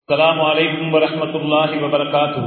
السلام عليكم ورحمة الله وبركاته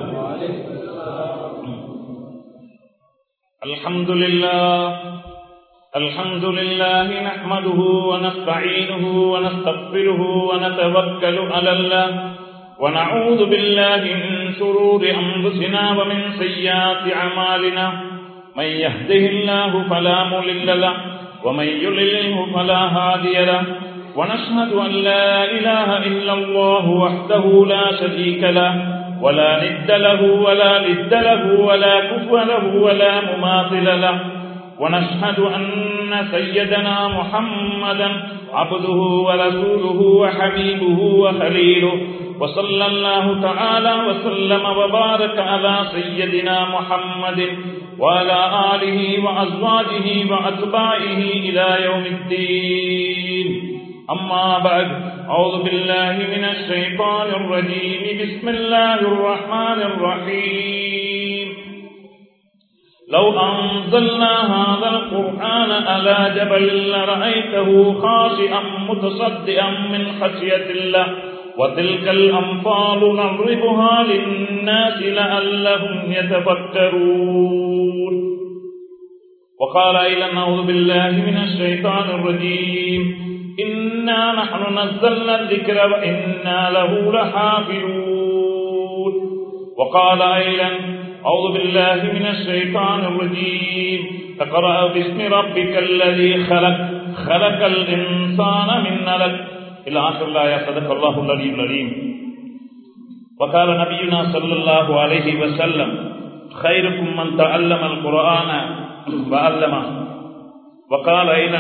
الحمد لله الحمد لله نحمده ونستعينه ونستغفره ونتوكل على الله ونعوذ بالله من شرور أنفسنا ومن سيئات أعمالنا من يهده الله فلا مضل له ومن يضلله فلا هادي له ونشهد أن لا إله إلا الله وحده لا شريك له ولا ند له ولا ند له ولا كفو له ولا مماثل له ونشهد أن سيدنا محمدا عبده ورسوله وحبيبه وخليله وصلى الله تعالى وسلم وبارك على سيدنا محمد وعلى آله وأزواجه وأتباعه إلى يوم الدين أما بعد أعوذ بالله من الشيطان الرجيم بسم الله الرحمن الرحيم لو أنزلنا هذا القرآن على جبل لرأيته خاشئا متصدئا من خشية الله وتلك الأمثال نضربها للناس لعلهم يتفكرون وقال أيضا أعوذ بالله من الشيطان الرجيم إنا نحن نزلنا الذكر وإنا له لحافظون وقال أيضا أعوذ بالله من الشيطان الرجيم اقرأ باسم ربك الذي خلق خلق الإنسان من نلق إلى آخر الآية صدق الله العلي العليم وقال نبينا صلى الله عليه وسلم خيركم من تعلم القرآن وعلمه وقال أيضا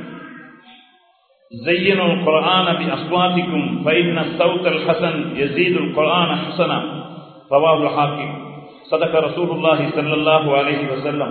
زينوا القرآن بأصواتكم فإن الصوت الحسن يزيد القرآن حسنا رواه الحاكم صدق رسول الله صلى الله عليه وسلم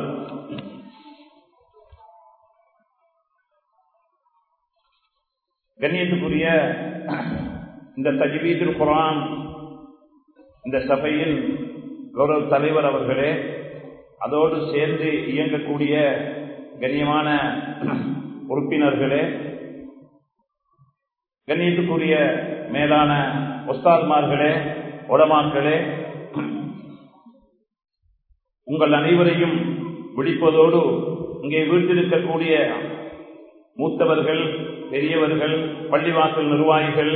கண்ணியத்துக்குரிய இந்த தஜ்வீதுல் குரான் இந்த சபையின் கௌரவ தலைவர் அவர்களே அதோடு சேர்ந்து இயங்கக்கூடிய கண்ணியமான உறுப்பினர்களே கண்ணியத்துக்குரிய மேலான ஒஸ்தாத்மார்களே உடமாக்களே உங்கள் அனைவரையும் விழிப்பதோடு இங்கே வீட்டிருக்கக்கூடிய மூத்தவர்கள் பெரியவர்கள் பள்ளிவாசல் நிர்வாகிகள்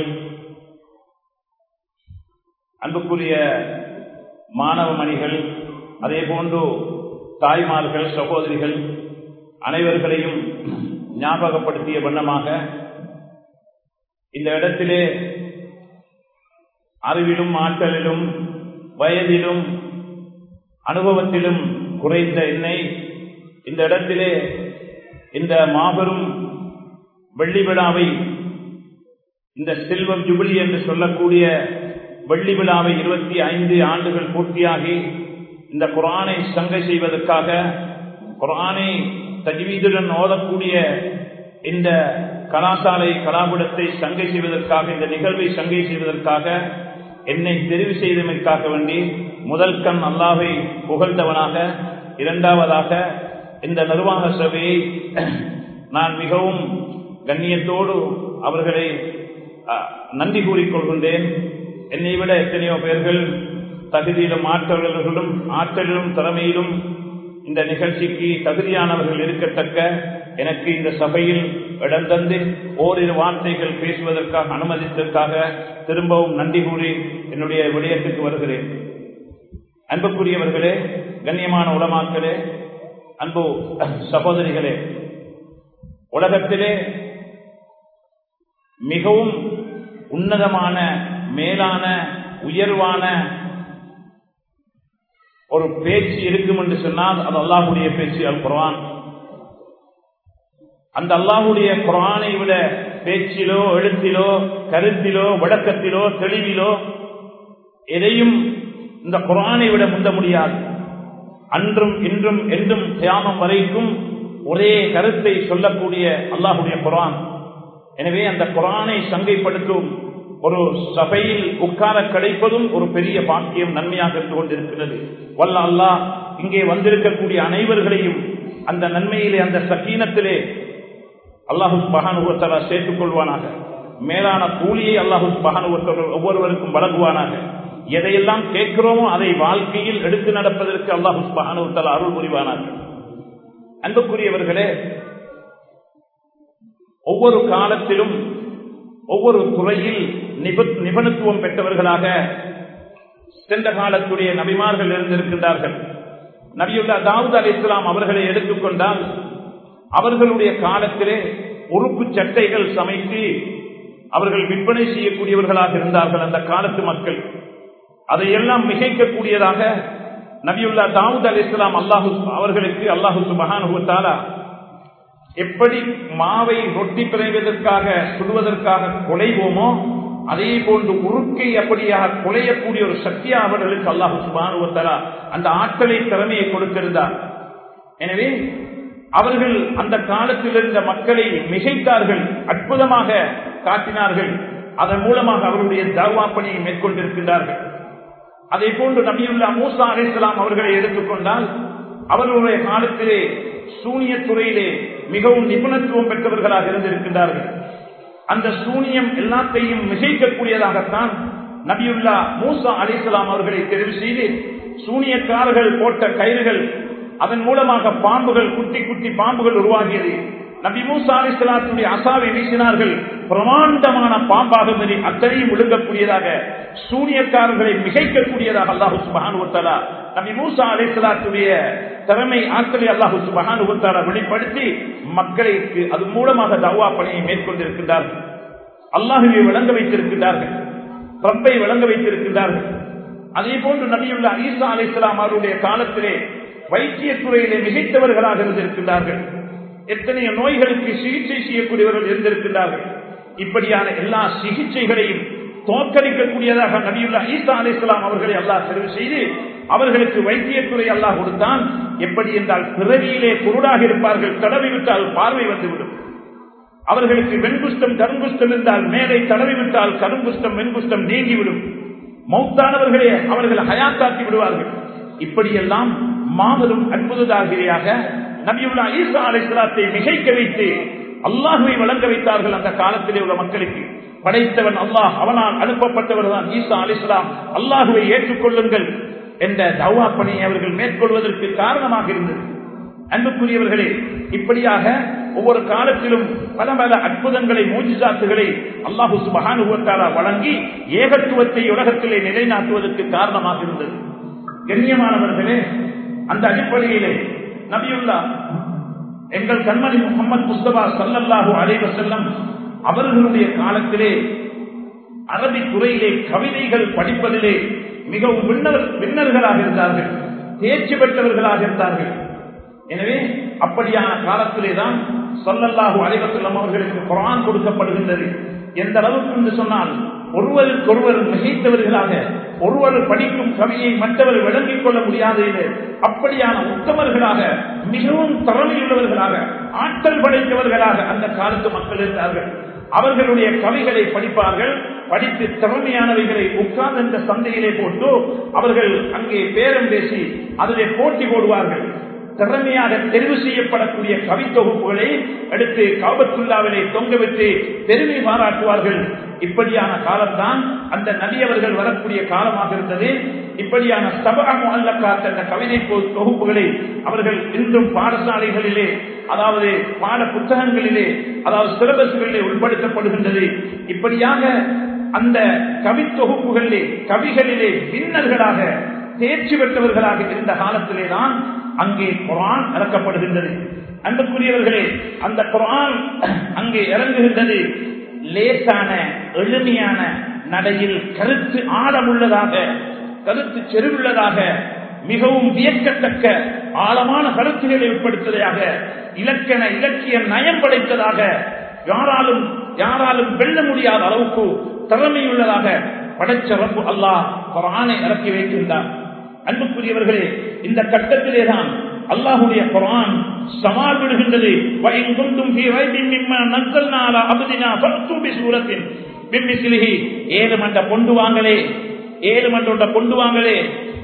அன்புக்குரிய மாணவ மணிகள் அதே போன்று தாய்மார்கள் சகோதரிகள் அனைவர்களையும் ஞாபகப்படுத்திய வண்ணமாக இந்த இடத்திலே அறிவிலும் ஆற்றலிலும் வயதிலும் அனுபவத்திலும் குறைந்த என்னை இந்த இடத்திலே இந்த மாபெரும் வெள்ளி விழாவை இந்த செல்வம் ஜுபிலி என்று சொல்லக்கூடிய வெள்ளி விழாவை இருபத்தி ஐந்து ஆண்டுகள் பூர்த்தியாகி இந்த குரானை சங்கை செய்வதற்காக குரானை தஜ்வீதுடன் ஓதக்கூடிய இந்த கலாசாலை கலாபுடத்தை சங்கை செய்வதற்காக இந்த நிகழ்வை சங்கை செய்வதற்காக என்னை தெரிவு செய்தமைக்காக வேண்டி முதல் கண் அல்லாவை புகழ்ந்தவனாக இரண்டாவதாக இந்த நிர்வாக சபையை நான் மிகவும் கண்ணியத்தோடு அவர்களை நன்றி கூறிக்கொள்கின்றேன் என்னை விட எத்தனையோ பேர்கள் தகுதியிலும் ஆற்றல்களும் ஆற்றலிலும் திறமையிலும் இந்த நிகழ்ச்சிக்கு தகுதியானவர்கள் இருக்கத்தக்க எனக்கு இந்த சபையில் இடம் தந்து ஓரிரு வார்த்தைகள் பேசுவதற்காக அனுமதித்ததற்காக திரும்பவும் நன்றி கூறி என்னுடைய விடயத்துக்கு வருகிறேன் அன்புக்குரியவர்களே கண்ணியமான உளமாக்களே அன்பு சகோதரிகளே உலகத்திலே மிகவும் உன்னதமான மேலான உயர்வான ஒரு பேச்சு இருக்கும் என்று சொன்னால் அது அல்லாஹுடைய பேச்சு அல் குரான் அந்த அல்லாஹுடைய குரானை விட பேச்சிலோ எழுத்திலோ கருத்திலோ வழக்கத்திலோ தெளிவிலோ எதையும் இந்த குரானை விட முந்த முடியாது அன்றும் இன்றும் என்றும் தியானம் வரைக்கும் ஒரே கருத்தை சொல்லக்கூடிய அல்லாஹுடைய குரான் எனவே அந்த குரானை சங்கைப்படுத்தும் ஒரு சபையில் உட்கார கிடைப்பதும் ஒரு பெரிய பாக்கியம் நன்மையாக இருந்து கொண்டிருக்கிறது வல்ல அல்லாஹ் இங்கே வந்திருக்கக்கூடிய அனைவர்களையும் அந்த நன்மையிலே அந்த சக்கீனத்திலே அல்லாஹு மகானுகத்தலா சேர்த்துக் கொள்வானாக மேலான கூலியை அல்லாஹு சுபஹானஹு வ தஆலா ஒவ்வொருவருக்கும் வழங்குவானாக எதையெல்லாம் கேட்கிறோமோ அதை வாழ்க்கையில் எடுத்து நடப்பதற்கு அல்லாஹு சுபஹானஹு வ தஆலா அருள் புரிவானாக அன்புக்குரியவர்களே ஒவ்வொரு காலத்திலும் ஒவ்வொரு துறையில் நிபு- நிபுணத்துவம் பெற்றவர்களாக சென்ற காலத்துடைய நபிமார்கள் இருந்திருக்கின்றார்கள் நபியுல்லா தாவூத் அலி இஸ்லாம் அவர்களை எடுத்துக்கொண்டால் அவர்களுடைய காலத்திலே உறுப்பு சட்டைகள் சமைத்து அவர்கள் விற்பனை செய்யக்கூடியவர்களாக இருந்தார்கள் அந்த காலத்து மக்கள் அதையெல்லாம் மிகைக்கக்கூடியதாக நபியுல்லா தாவூத் அலி இஸ்லாம் அல்லாஹு அவர்களுக்கு அல்லாஹு சுபஹானுவத்தாலா எப்படி மாவை ரொட்டி பிணைவதற்காக சுடுவதற்காக குலைவோமோ அதே போன்று உருக்கை அப்படியாக குலையக்கூடிய ஒரு சக்தியா அவர்களுக்கு அல்லாஹு சுபானுவத்தலா அந்த ஆற்றலை திறமையை கொடுத்திருந்தார் எனவே அவர்கள் அந்த காலத்தில் இருந்த மக்களை மிகைத்தார்கள் அற்புதமாக காட்டினார்கள் அதன் மூலமாக அவருடைய தர்வா பணியை மேற்கொண்டிருக்கின்றார்கள் அதே போன்று நபியுல்லா மூசா அலிஸ்லாம் அவர்களை எடுத்துக்கொண்டால் அவர்களுடைய காலத்திலே சூனிய துறையிலே மிகவும் நிபுணத்துவம் பெற்றவர்களாக இருந்திருக்கின்றார்கள் அந்த சூனியம் எல்லாத்தையும் மிகைக்கக்கூடியதாகத்தான் நபியுல்லா மூசா அலிஸ்லாம் அவர்களை தெரிவு செய்து சூனியக்காரர்கள் போட்ட கயிறுகள் அதன் மூலமாக பாம்புகள் குட்டி குட்டி பாம்புகள் உருவாகியது நபி மூசா அலிஸ்லாத்துடைய அசாவை வீசினார்கள் பிரமாண்டமான பாம்பாக மீறி அத்தனையும் விழுங்கக்கூடியதாக சூனியக்காரர்களை மிகைக்கக்கூடியதாக அல்லாஹு சுபஹானுவத்தாலா நபி மூசா அலிஸ்லாத்துடைய திறமை ஆற்றலை அல்லாஹு சுபஹானுவத்தாலா வெளிப்படுத்தி மக்களுக்கு அது மூலமாக தவா பணியை மேற்கொண்டிருக்கின்றார்கள் அல்லாஹுவை விளங்க வைத்திருக்கின்றார்கள் ரப்பை விளங்க வைத்திருக்கின்றார்கள் அதே போன்று நபியுள்ள ஈசா அலிஸ்லாம் அவருடைய காலத்திலே வைத்தியத்துறையிலே மிகைத்தவர்களாக இருந்திருக்கின்றார்கள் எத்தனைய நோய்களுக்கு சிகிச்சை செய்யக்கூடியவர்கள் இருந்திருக்கின்றார்கள் இப்படியான எல்லா சிகிச்சைகளையும் தோற்கடிக்கக்கூடியதாக நபியுல்லா ஈசா அலிஸ்லாம் அவர்களை அல்லாஹ் தெரிவு செய்து அவர்களுக்கு வைத்தியத்துறை அல்லாஹ் கொடுத்தான் எப்படி என்றால் பிறவியிலே குருடாக இருப்பார்கள் தடவி விட்டால் பார்வை வந்துவிடும் அவர்களுக்கு வெண்குஷ்டம் கருங்குஷ்டம் இருந்தால் மேலே தடவி விட்டால் கருங்குஷ்டம் வெண்குஷ்டம் நீங்கிவிடும் மௌத்தானவர்களே அவர்கள் ஹயாத்தாக்கி விடுவார்கள் இப்படியெல்லாம் மாபெரும் அற்புததாகிரியாக நபியுல்லா ஈசா அலிஸ்லாத்தை மிகைக்க வைத்து அல்லாஹுவை வழங்க வைத்தார்கள் அந்த காலத்திலே உள்ள மக்களுக்கு படைத்தவன் அல்லாஹ் அவனால் அனுப்பப்பட்டவர் தான் ஈசா அலிஸ்லாம் அல்லாஹுவை ஏற்றுக்கொள்ளுங்கள் என்ற தவா பணியை அவர்கள் மேற்கொள்வதற்கு காரணமாக இருந்தது அன்புக்குரியவர்களே இப்படியாக ஒவ்வொரு காலத்திலும் பல பல அற்புதங்களை மூஞ்சிசாத்துகளை அல்லாஹு சுபகானுபவத்தாரா வழங்கி ஏகத்துவத்தை உலகத்திலே நிலைநாட்டுவதற்கு காரணமாக இருந்தது கண்ணியமானவர்களே அந்த அடிப்படையிலே நபியுல்லா எங்கள் கண்மணி முகமது முஸ்தபா சல்லல்லாஹு அலைவ செல்லம் அவர்களுடைய காலத்திலே அரபி துறையிலே கவிதைகள் படிப்பதிலே மிகவும் விண்ணர் விண்ணர்களாக இருந்தார்கள் தேர்ச்சி பெற்றவர்களாக இருந்தார்கள் எனவே அப்படியான காலத்திலே தான் சொல்லல்லாஹு அலைவசல்லம் அவர்களுக்கு குரான் கொடுக்கப்படுகின்றது எந்த அளவுக்கு என்று சொன்னால் ஒருவருக்கொருவர் மிகைத்தவர்களாக ஒருவர் படிக்கும் கவியை மற்றவர் விளங்கிக் கொள்ள முடியாது அப்படியான உத்தமர்களாக மிகவும் திறமையுள்ளவர்களாக ஆற்றல் படைத்தவர்களாக அந்த காலத்து மக்கள் இருந்தார்கள் அவர்களுடைய கவிகளை படிப்பார்கள் படித்து திறமையானவைகளை உட்கார்ந்து இந்த சந்தையிலே போட்டு அவர்கள் அங்கே பேரம் பேசி அதிலே போட்டி போடுவார்கள் திறமையாக தெரிவு செய்யப்படக்கூடிய கவி தொகுப்புகளை எடுத்து காபத்துல்லாவிலே தொங்கவிட்டு பெருமை பாராட்டுவார்கள் இப்படியான காலம்தான் அந்த நபியவர்கள் வரக்கூடிய காலமாக இருந்தது இப்படியான சபகம் அல்லக்காத்த அந்த கவிதை தொகுப்புகளை அவர்கள் இன்றும் பாடசாலைகளிலே அதாவது பாட புத்தகங்களிலே அதாவது சிலபஸ்களிலே உட்படுத்தப்படுகின்றது இப்படியாக அந்த கவி தொகுப்புகளிலே கவிகளிலே பின்னர்களாக தேர்ச்சி பெற்றவர்களாக இருந்த காலத்திலே தான் அங்கே குரான் இறக்கப்படுகின்றது அன்புக்குரியவர்களே அந்த குரான் அங்கே இறங்குகின்றது லேசான எளிமையான நடையில் கருத்து ஆழமுள்ளதாக கருத்து செருவுள்ளதாக மிகவும் வியக்கத்தக்க ஆழமான கருத்துக்களை உட்படுத்துவதாக இலக்கண இலக்கிய நயம் படைத்ததாக யாராலும் யாராலும் வெல்ல முடியாத அளவுக்கு திறமையுள்ளதாக படைச்ச ரப்பு அல்லாஹ் குரானை இறக்கி வைக்கின்றார் அன்புக்குரியவர்களே இந்த கட்டத்திலே தான் அல்லாஹுடைய குரான் சவால் விடுகின்றது ஏழு மண்ட கொண்டு வாங்களே ஏழு மண்டோட்ட கொண்டு வாங்களே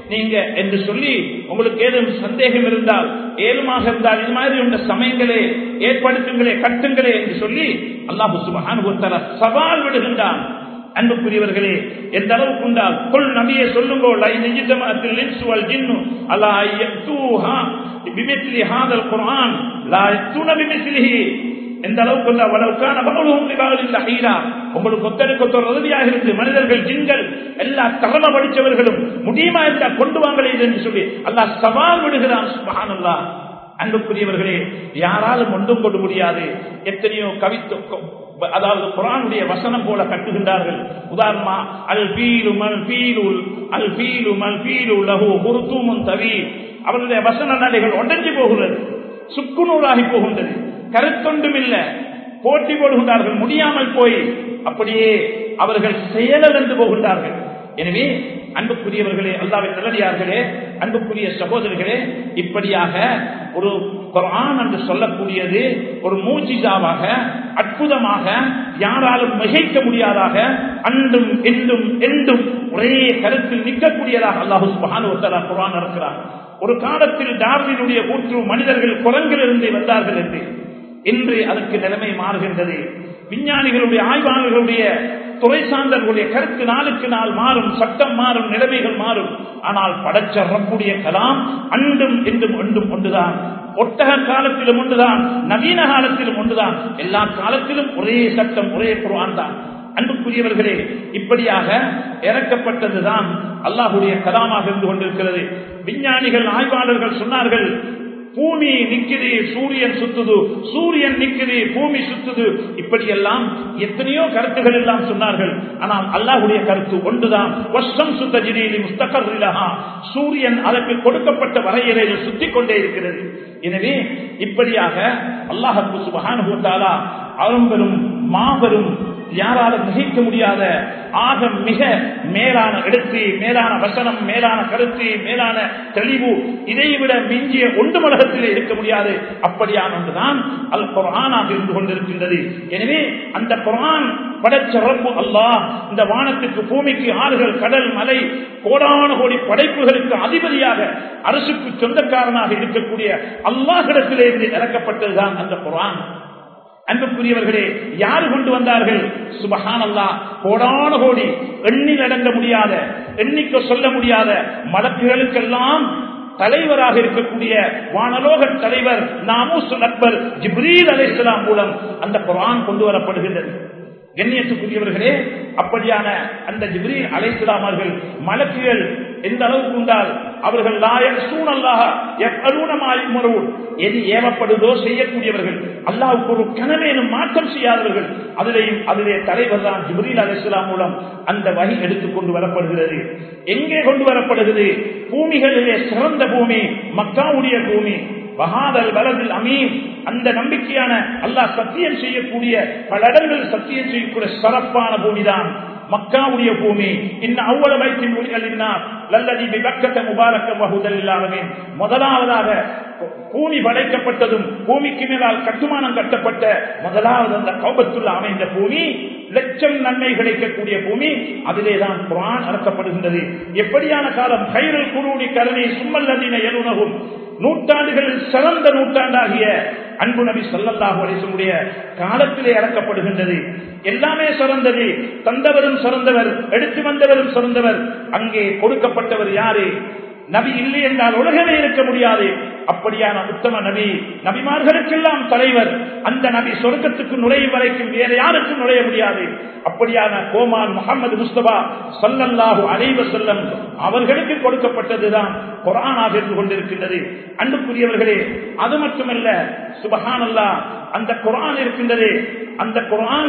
நீங்க என்று சொல்லி உங்களுக்கு ஏதும் சந்தேகம் இருந்தால் ஏதுமாக இருந்தால் இது மாதிரி உள்ள சமயங்களே ஏற்படுத்துங்களே கட்டுங்களே என்று சொல்லி அல்லாஹு சுபஹானுவத்தால சவால் விடுகின்றான் அன்புக்குரியவர்களே எந்த அளவுக்கு உண்டால் கொள் நபியை சொல்லுங்கோ லை நிஜித்தமத்தில் இன்சுவல் ஜின்னு அல்லா யக்தூஹா பிமித்லி ஹாதல் குர்ஆன் லா யக்தூன பிமித்லிஹி எந்த அளவுக்கு உண்டா வளவுக்கான பகலும் விவாகத்தில் ஹீரா உங்களுக்கு ஒத்தருக்கு ஒத்தர் உதவியாக இருந்து மனிதர்கள் ஜின்கள் எல்லா தகவ படித்தவர்களும் முடியுமா இருந்தா கொண்டு வாங்களே என்று சொல்லி அல்லாஹ் சவால் விடுகிறான் சுபஹானல்லாஹ் அன்புக்குரியவர்களே யாராலும் ஒன்றும் கொண்டு முடியாது எத்தனையோ கவித்து அதாவது குரானுடைய வசனம் போல கட்டுகின்றார்கள் உதாரணமா அல் பீலு மல் பீலுல் அல் பீலு மல் பீலு லஹு குருத்தூமும் தவி அவருடைய வசன நடைகள் உடஞ்சி போகிறது சுக்குநூறாகி போகின்றது கருத்தொன்றும் இல்ல போட்டி போடுகின்றார்கள் முடியாமல் போய் அப்படியே அவர்கள் செயலிழந்து போகின்றார்கள் எனவே அன்புக்குரியவர்களே அல்லாவின் நல்லடியார்களே அன்புக்குரிய சகோதரர்களே இப்படியாக ஒரு குரான் என்று சொல்லக்கூடியது ஒரு மூஜிதாவாக அற்புதமாக யாராலும் மிகைக்க முடியாதாக அன்றும் என்றும் என்றும் ஒரே கருத்தில் நிற்கக்கூடியதாக அல்லாஹு சுபானுவத்தலா குரான் இருக்கிறார் ஒரு காலத்தில் டார்வினுடைய கூற்று மனிதர்கள் குரங்கிலிருந்து வந்தார்கள் என்று இன்று அதற்கு நிலைமை மாறுகின்றது விஞ்ஞானிகளுடைய ஆய்வாளர்களுடைய துறை சார்ந்தவர்களுடைய கருத்து நாளுக்கு நாள் மாறும் சட்டம் மாறும் நிலைமைகள் மாறும் ஆனால் படைச்ச ரப்புடைய கலாம் அன்றும் என்றும் ஒன்றும் ஒன்றுதான் ஒட்டக காலத்திலும் ஒன்றுதான் நவீன காலத்திலும் ஒன்றுதான் எல்லா காலத்திலும் ஒரே சட்டம் ஒரே குரான் தான் அன்புக்குரியவர்களே இப்படியாக இறக்கப்பட்டதுதான் அல்லாஹுடைய கலாமாக இருந்து கொண்டிருக்கிறது விஞ்ஞானிகள் ஆய்வாளர்கள் சொன்னார்கள் பூமி நிக்குது சூரியன் சுத்துது சூரியன் நிக்குது பூமி சுத்துது இப்படியெல்லாம் எத்தனையோ கருத்துகள் எல்லாம் சொன்னார்கள் ஆனால் அல்லாஹுடைய கருத்து ஒன்றுதான் வருஷம் சுத்த ஜினியிலி முஸ்தகர் சூரியன் அதற்கு கொடுக்கப்பட்ட வரையறையில் சுத்தி கொண்டே இருக்கிறது எனவே இப்படியாக அல்லாஹு சுபகானுபவத்தாலா அரும்பெரும் மாபெரும் யாராலும் மிகைக்க முடியாத ஆக மிக மேலான எடுத்து மேலான வசனம் மேலான கருத்து மேலான தெளிவு இதைவிட மிஞ்சிய ஒன்று உலகத்தில் இருக்க முடியாது அப்படியான ஒன்றுதான் அல் குரானாக இருந்து கொண்டிருக்கின்றது எனவே அந்த குரான் படைச்ச ரப்பு அல்லாஹ் இந்த வானத்துக்கு பூமிக்கு ஆறுகள் கடல் மலை கோடான கோடி படைப்புகளுக்கு அதிபதியாக அரசுக்கு சொந்தக்காரனாக இருக்கக்கூடிய அல்லாஹிடத்திலே இருந்து இறக்கப்பட்டதுதான் அந்த குரான் அன்புக்குரியவர்களே யாரு கொண்டு வந்தார்கள் சுபஹான் அல்லா கோடான கோடி எண்ணில் அடங்க முடியாத எண்ணிக்க சொல்ல முடியாத மலக்குகளுக்கெல்லாம் தலைவராக இருக்கக்கூடிய வானலோக தலைவர் நாமூசு அக்பர் ஜிப்ரீல் அலைசலாம் மூலம் அந்த குரான் கொண்டு வரப்படுகின்றது கண்ணியத்துக்குரியவர்களே அப்படியான அந்த ஜிப்ரீல் அலைசலாம் அவர்கள் மலக்குகள் எந்த அளவுக்கு உண்டால் அவர்கள் லாயர் சூழல்லாக எப்பருணமாயும் எது ஏவப்படுதோ செய்யக்கூடியவர்கள் அல்லாவுக்கு ஒரு கனவேனும் மாற்றம் செய்யாதவர்கள் அதிலேயும் அதிலே தலைவர் தான் ஜிப்ரீல் அலிஸ்லாம் மூலம் அந்த வகை எடுத்துக் கொண்டு வரப்படுகிறது எங்கே கொண்டு வரப்படுகிறது பூமிகளிலே சிறந்த பூமி மக்காவுடைய பூமி வகாதல் வலதில் அமீன் அந்த நம்பிக்கையான அல்லாஹ் சத்தியம் செய்யக்கூடிய பல இடங்கள் சத்தியம் செய்யக்கூடிய சிறப்பான பூமிதான் மக்காவுடைய பூமி இன்னும் அவ்வளவு வயசின் மொழிகளினார் லல்லதி விபக்கத்த முபாரக்க வகுதல் இல்லாதவே முதலாவதாக பூமி படைக்கப்பட்டதும் பூமிக்கு மேலால் கட்டுமானம் கட்டப்பட்ட முதலாவது அந்த கௌபத்துள்ள அமைந்த பூமி லட்சம் நன்மை கிடைக்கக்கூடிய பூமி அதிலே தான் குரான் அறக்கப்படுகின்றது எப்படியான காலம் கைரல் குருடி கருணை சும்மல்லதின எழுநகும் நூற்றாண்டுகளில் சிறந்த நூற்றாண்டாகிய அன்பு நபி சொல்லல்லாஹு அலிசனுடைய காலத்திலே இறக்கப்படுகின்றது எல்லாமே சிறந்தது தந்தவரும் சிறந்தவர் எடுத்து வந்தவரும் சிறந்தவர் அங்கே கொடுக்கப்பட்டவர் யாரு நபி இல்லை என்றால் உலகமே இருக்க முடியாது அப்படியான உத்தம நபி நபிமார்களுக்கெல்லாம் தலைவர் அந்த நபி சொர்க்கத்துக்கு நுழையும் வரைக்கும் வேற யாருக்கும் நுழைய முடியாது அப்படியான கோமான் முகமது முஸ்தபா சல்லல்லாஹு அலைவ செல்லம் அவர்களுக்கு கொடுக்கப்பட்டதுதான் குரானாக இருந்து கொண்டிருக்கின்றது அன்புக்குரியவர்களே அது மட்டுமல்ல சுபஹானல்லா அந்த குரான் இருக்கின்றது அந்த குரான்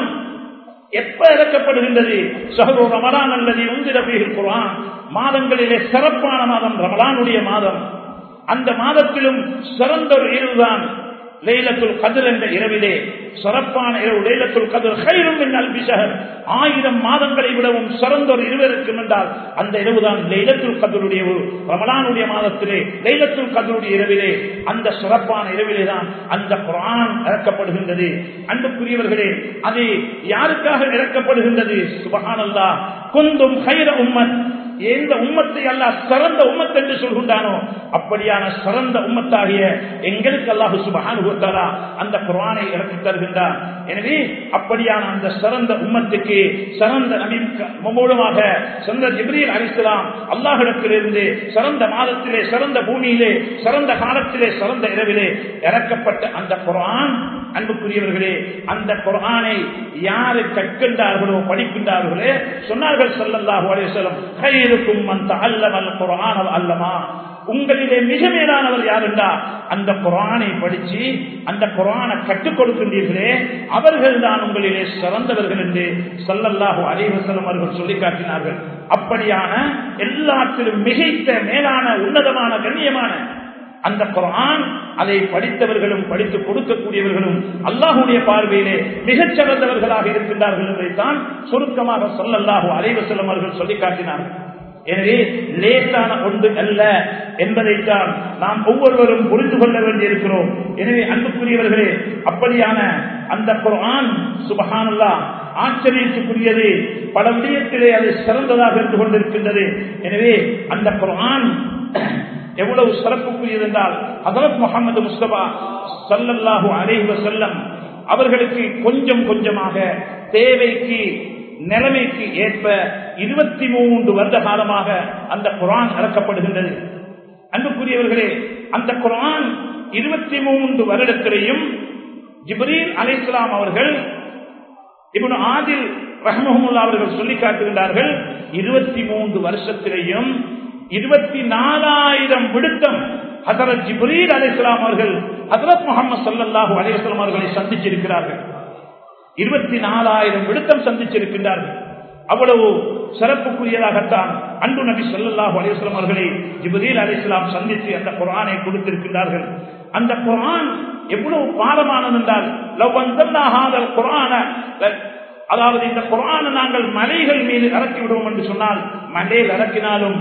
எப்ப இறக்கப்படுகின்றது சஹரு ரமலான் அல்லது உந்திரபீர்கள் குரான் மாதங்களிலே சிறப்பான மாதம் ரமலானுடைய மாதம் அந்த மாதத்திலும் சிறந்த ஒரு இரவுதான் லைலத்துல் கதிர் என்ற இரவிலே சிறப்பான இரவு லைலத்துல் கதிர் ஹைரும் அல்பிஷகர் ஆயிரம் மாதங்களை விடவும் சிறந்த ஒரு இரவு இருக்கும் என்றால் அந்த இரவுதான் லைலத்துல் கதருடைய ஒரு ரமலானுடைய மாதத்திலே லைலத்துல் கதருடைய இரவிலே அந்த சிறப்பான இரவிலே தான் அந்த குரான் இறக்கப்படுகின்றது அன்புக்குரியவர்களே அது யாருக்காக இறக்கப்படுகின்றது சுபஹானல்லா குந்தும் ஹைர உம்மத் எந்த உம்மத்தை அல்லாஹ் சிறந்த உம்மத் என்று சொல்கின்றானோ அப்படியான சிறந்த உம்மத்தாகிய எங்களுக்கு அல்லாஹு சுபஹானுவத்தாரா அந்த குரானை இறக்கி தருகின்றார் எனவே அப்படியான அந்த சிறந்த உம்மத்துக்கு சிறந்த நபி மூலமாக சிறந்த ஜிப்ரீல் அலிஸ்லாம் அல்லாஹிடத்திலிருந்து சிறந்த மாதத்திலே சிறந்த பூமியிலே சிறந்த காலத்திலே சிறந்த இரவிலே இறக்கப்பட்ட அந்த குரான் அன்புக்குரியவர்களே அந்த குரானை யாரு கற்கின்றார்களோ படிக்கின்றார்களே சொன்னார்கள் சல்லல்லாஹு அலைஹிவஸல்லம் கைருக்கும் அந்த அல்லமல் குரான் அல்லமா உங்களிலே மிக மேலானவர் யார் என்றா அந்த குரானை படிச்சு அந்த குரானை கற்றுக் கொடுக்கின்றீர்களே அவர்கள் தான் உங்களிலே சிறந்தவர்கள் என்று சல்லல்லாஹு அலைவசலம் அவர்கள் சொல்லி காட்டினார்கள் அப்படியான எல்லாத்திலும் மிகைத்த மேலான உன்னதமான கண்ணியமான அந்த குரான் அதை படித்தவர்களும் படித்து கொடுக்கக்கூடியவர்களும் அல்லாஹுடைய பார்வையிலே மிகச் சிறந்தவர்களாக இருக்கின்றார்கள் என்பதைத்தான் சுருக்கமாக சொல்லல்லாஹு அலைவசலம் அவர்கள் சொல்லி காட்டினார்கள் எனவே லேசான ஒன்று அல்ல என்பதைத்தான் நாம் ஒவ்வொருவரும் புரிந்து கொள்ள வேண்டியிருக்கிறோம் எனவே அன்புக்குரியவர்களே அப்படியான அந்த குரான் சுபகானல்லா ஆச்சரியத்துக்குரியது பல விடயத்திலே அது சிறந்ததாக இருந்து கொண்டிருக்கின்றது எனவே அந்த குரான் எவ்வளவு சிறப்புக்குரியது என்றால் ஹசரத் முகமது முஸ்தபா சல்லல்லாஹு அலைஹி செல்லம் அவர்களுக்கு கொஞ்சம் கொஞ்சமாக தேவைக்கு நிலைமைக்கு ஏற்ப இருபத்தி மூன்று வருட காலமாக அந்த குரான் இறக்கப்படுகின்றது அன்புக்குரியவர்களே அந்த குரான் இருபத்தி மூன்று வருடத்திலேயும் ஜிப்ரீல் அலிஸ்லாம் அவர்கள் இவனு ஆதில் ரஹ்மஹமுல்லா அவர்கள் சொல்லி காட்டுகின்றார்கள் இருபத்தி மூன்று வருஷத்திலேயும் இருபத்தி நாலாயிரம் விடுத்தம் ஹசரத் ஜிப்ரீல் அலிஸ்லாம் அவர்கள் ஹசரத் முகமது சல்லாஹூ அலிஸ்லாம் அவர்களை சந்திச்சிருக்கிறார்கள் இருபத்தி நாலாயிரம் விடுத்தம் சந்திச்சிருக்கின்றார்கள் அவ்வளவு சிறப்புக்குரியதாகத்தான் அன்பு நபி சொல்லாஹு அலிஸ்லாம் அவர்களை ஜிபுதீல் அலிஸ்லாம் சந்தித்து அந்த குரானை கொடுத்திருக்கிறார்கள் அந்த குரான் எவ்வளவு பாரமானது என்றால் குரான அதாவது இந்த குரானை நாங்கள் மலைகள் மீது இறக்கி விடுவோம் என்று சொன்னால் மலையில் இறக்கினாலும்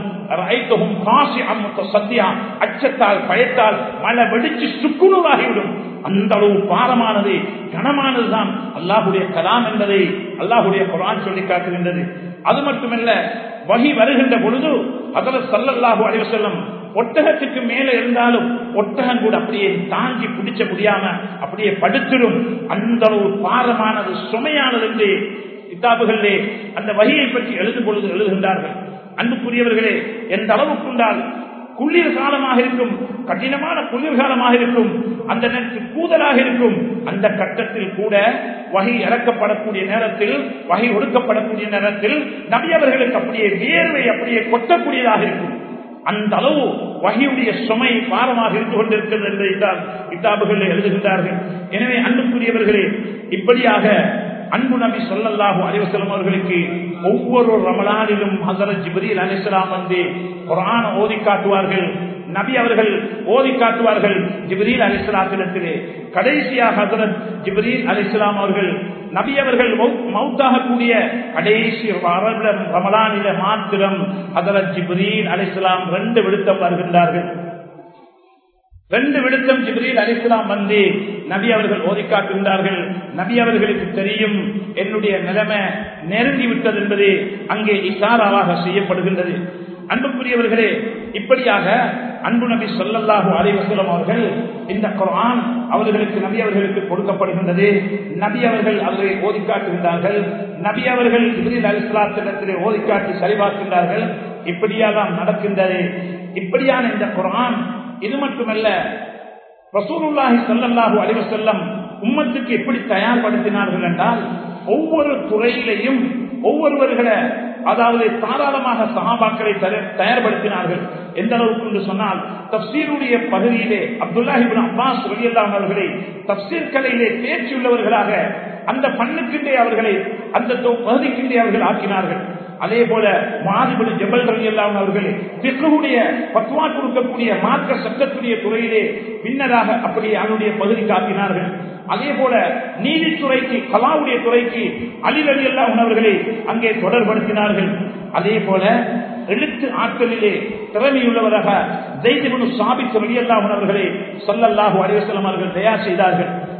சத்தியா அச்சத்தால் பயத்தால் மழை வெடிச்சு சுக்குநூறாகிவிடும் அந்த அளவு பாரமானது கனமானதுதான் அல்லாஹுடைய கலாம் என்பதை அல்லாஹுடைய குரான் சொல்லி காட்டுகின்றது அது மட்டுமல்ல வகி வருகின்ற பொழுது அதில் சல்லல்லாஹு அலைவசல்லம் ஒட்டகத்துக்கு மேல இருந்தாலும் ஒட்டகம் கூட அப்படியே தாங்கி பிடிச்ச முடியாம அப்படியே படுத்திடும் அந்த அளவு பாரமானது சுமையானது என்று கிதாபுகளிலே அந்த வகையை பற்றி எழுதும் பொழுது எழுதுகின்றார்கள் அன்புக்குரியவர்களே எந்த அளவுக்குண்டால் குளிர் காலமாக இருக்கும் கடினமான குளிர்காலமாக இருக்கும் அந்த நேரத்தில் கூதலாக இருக்கும் அந்த கட்டத்தில் கூட வகை இறக்கப்படக்கூடிய நேரத்தில் வகை ஒடுக்கப்படக்கூடிய நேரத்தில் நபியவர்களுக்கு அப்படியே வியர்வை அப்படியே கொட்டக்கூடியதாக இருக்கும் அந்த அளவு வகையுடைய சுமை பாரமாக இருந்து கொண்டிருக்கிறது என்பதைத்தான் கிதாபுகளில் எழுதுகின்றார்கள் எனவே அன்புக்குரியவர்களே இப்படியாக அன்பு நபி சொல்லல்லாஹு அலிவசலம் அவர்களுக்கு ஒவ்வொரு ரமலானிலும் ஹசரத் ஜிப்ரீல் அலிஸ்லாம் வந்து குரான் ஓதி காட்டுவார்கள் நபி அவர்கள் ஓதி காட்டுவார்கள் ஜிப்ரீல் அலிஸ்லாத்திடத்திலே கடைசியாக ஹசரத் ஜிப்ரீல் அலிஸ்லாம் அவர்கள் நபி அவர்கள் மவுத்தாகக்கூடிய கடைசி ரமலானில மாத்திரம் ஹசரத் ஜிப்ரீல் அலிஸ்லாம் ரெண்டு விடுத்தம் வருகின்றார்கள் ரெண்டு விடுத்தம் ஜிப்ரீல் அலிஸ்லாம் வந்து நபி அவர்கள் ஓதி காட்டுகின்றார்கள் நபி அவர்களுக்கு தெரியும் என்னுடைய நிலைமை நெருங்கி விட்டது என்பது அங்கே இஷாராவாக செய்யப்படுகின்றது அன்புக்குரியவர்களே இப்படியாக அன்பு நபி சொல்லல்லாஹு அலைவசலம் அவர்கள் இந்த குரான் அவர்களுக்கு நபி அவர்களுக்கு கொடுக்கப்படுகின்றது நபி அவர்கள் அவர்களை ஓதி காட்டுகின்றார்கள் நபி அவர்கள் இதில் அலிஸ்லாத்திடத்திலே ஓதி காட்டி சரிபார்க்கின்றார்கள் இப்படியாக நடக்கின்றது இப்படியான இந்த குரான் இது மட்டுமல்ல ரசூலுல்லாஹி சல்லல்லாஹு அலிவசல்லம் உம்மத்துக்கு எப்படி தயார்படுத்தினார்கள் என்றால் ஒவ்வொரு துறையிலையும் ஒவ்வொருவர்களை அதாவது தாராளமாக சகாபாக்களை தயார்படுத்தினார்கள் எந்த அளவுக்கு என்று சொன்னால் தப்சீருடைய பகுதியிலே அப்துல்லாஹிபின் அப்பாஸ் ரலியல்லாம் அவர்களை தப்சீர் கலையிலே தேர்ச்சி உள்ளவர்களாக அந்த பண்ணுக்கின்றே அவர்களை அந்த பகுதிக்கின்றே அவர்கள் ஆக்கினார்கள் அதே போல மாதிபடி ஜபல் ரலி எல்லாம் அவர்கள் பிக்குடைய பத்வா கொடுக்கக்கூடிய மார்க்க சட்டத்துடைய துறையிலே பின்னராக அப்படி அவனுடைய பகுதி காட்டினார்கள் அதே போல நீதித்துறைக்கு கலாவுடைய துறைக்கு அலிரலி எல்லாம் உணவர்களை அங்கே தொடர்படுத்தினார்கள் அதே போல எழுத்து ஆற்றலிலே திறமையுள்ளவராக ஜெய்திபுனு சாபித் ரலியல்லாஹு அவர்களை சொல்லல்லாஹு அலிவசலம் அவர்கள் தயார் செய்தார்கள்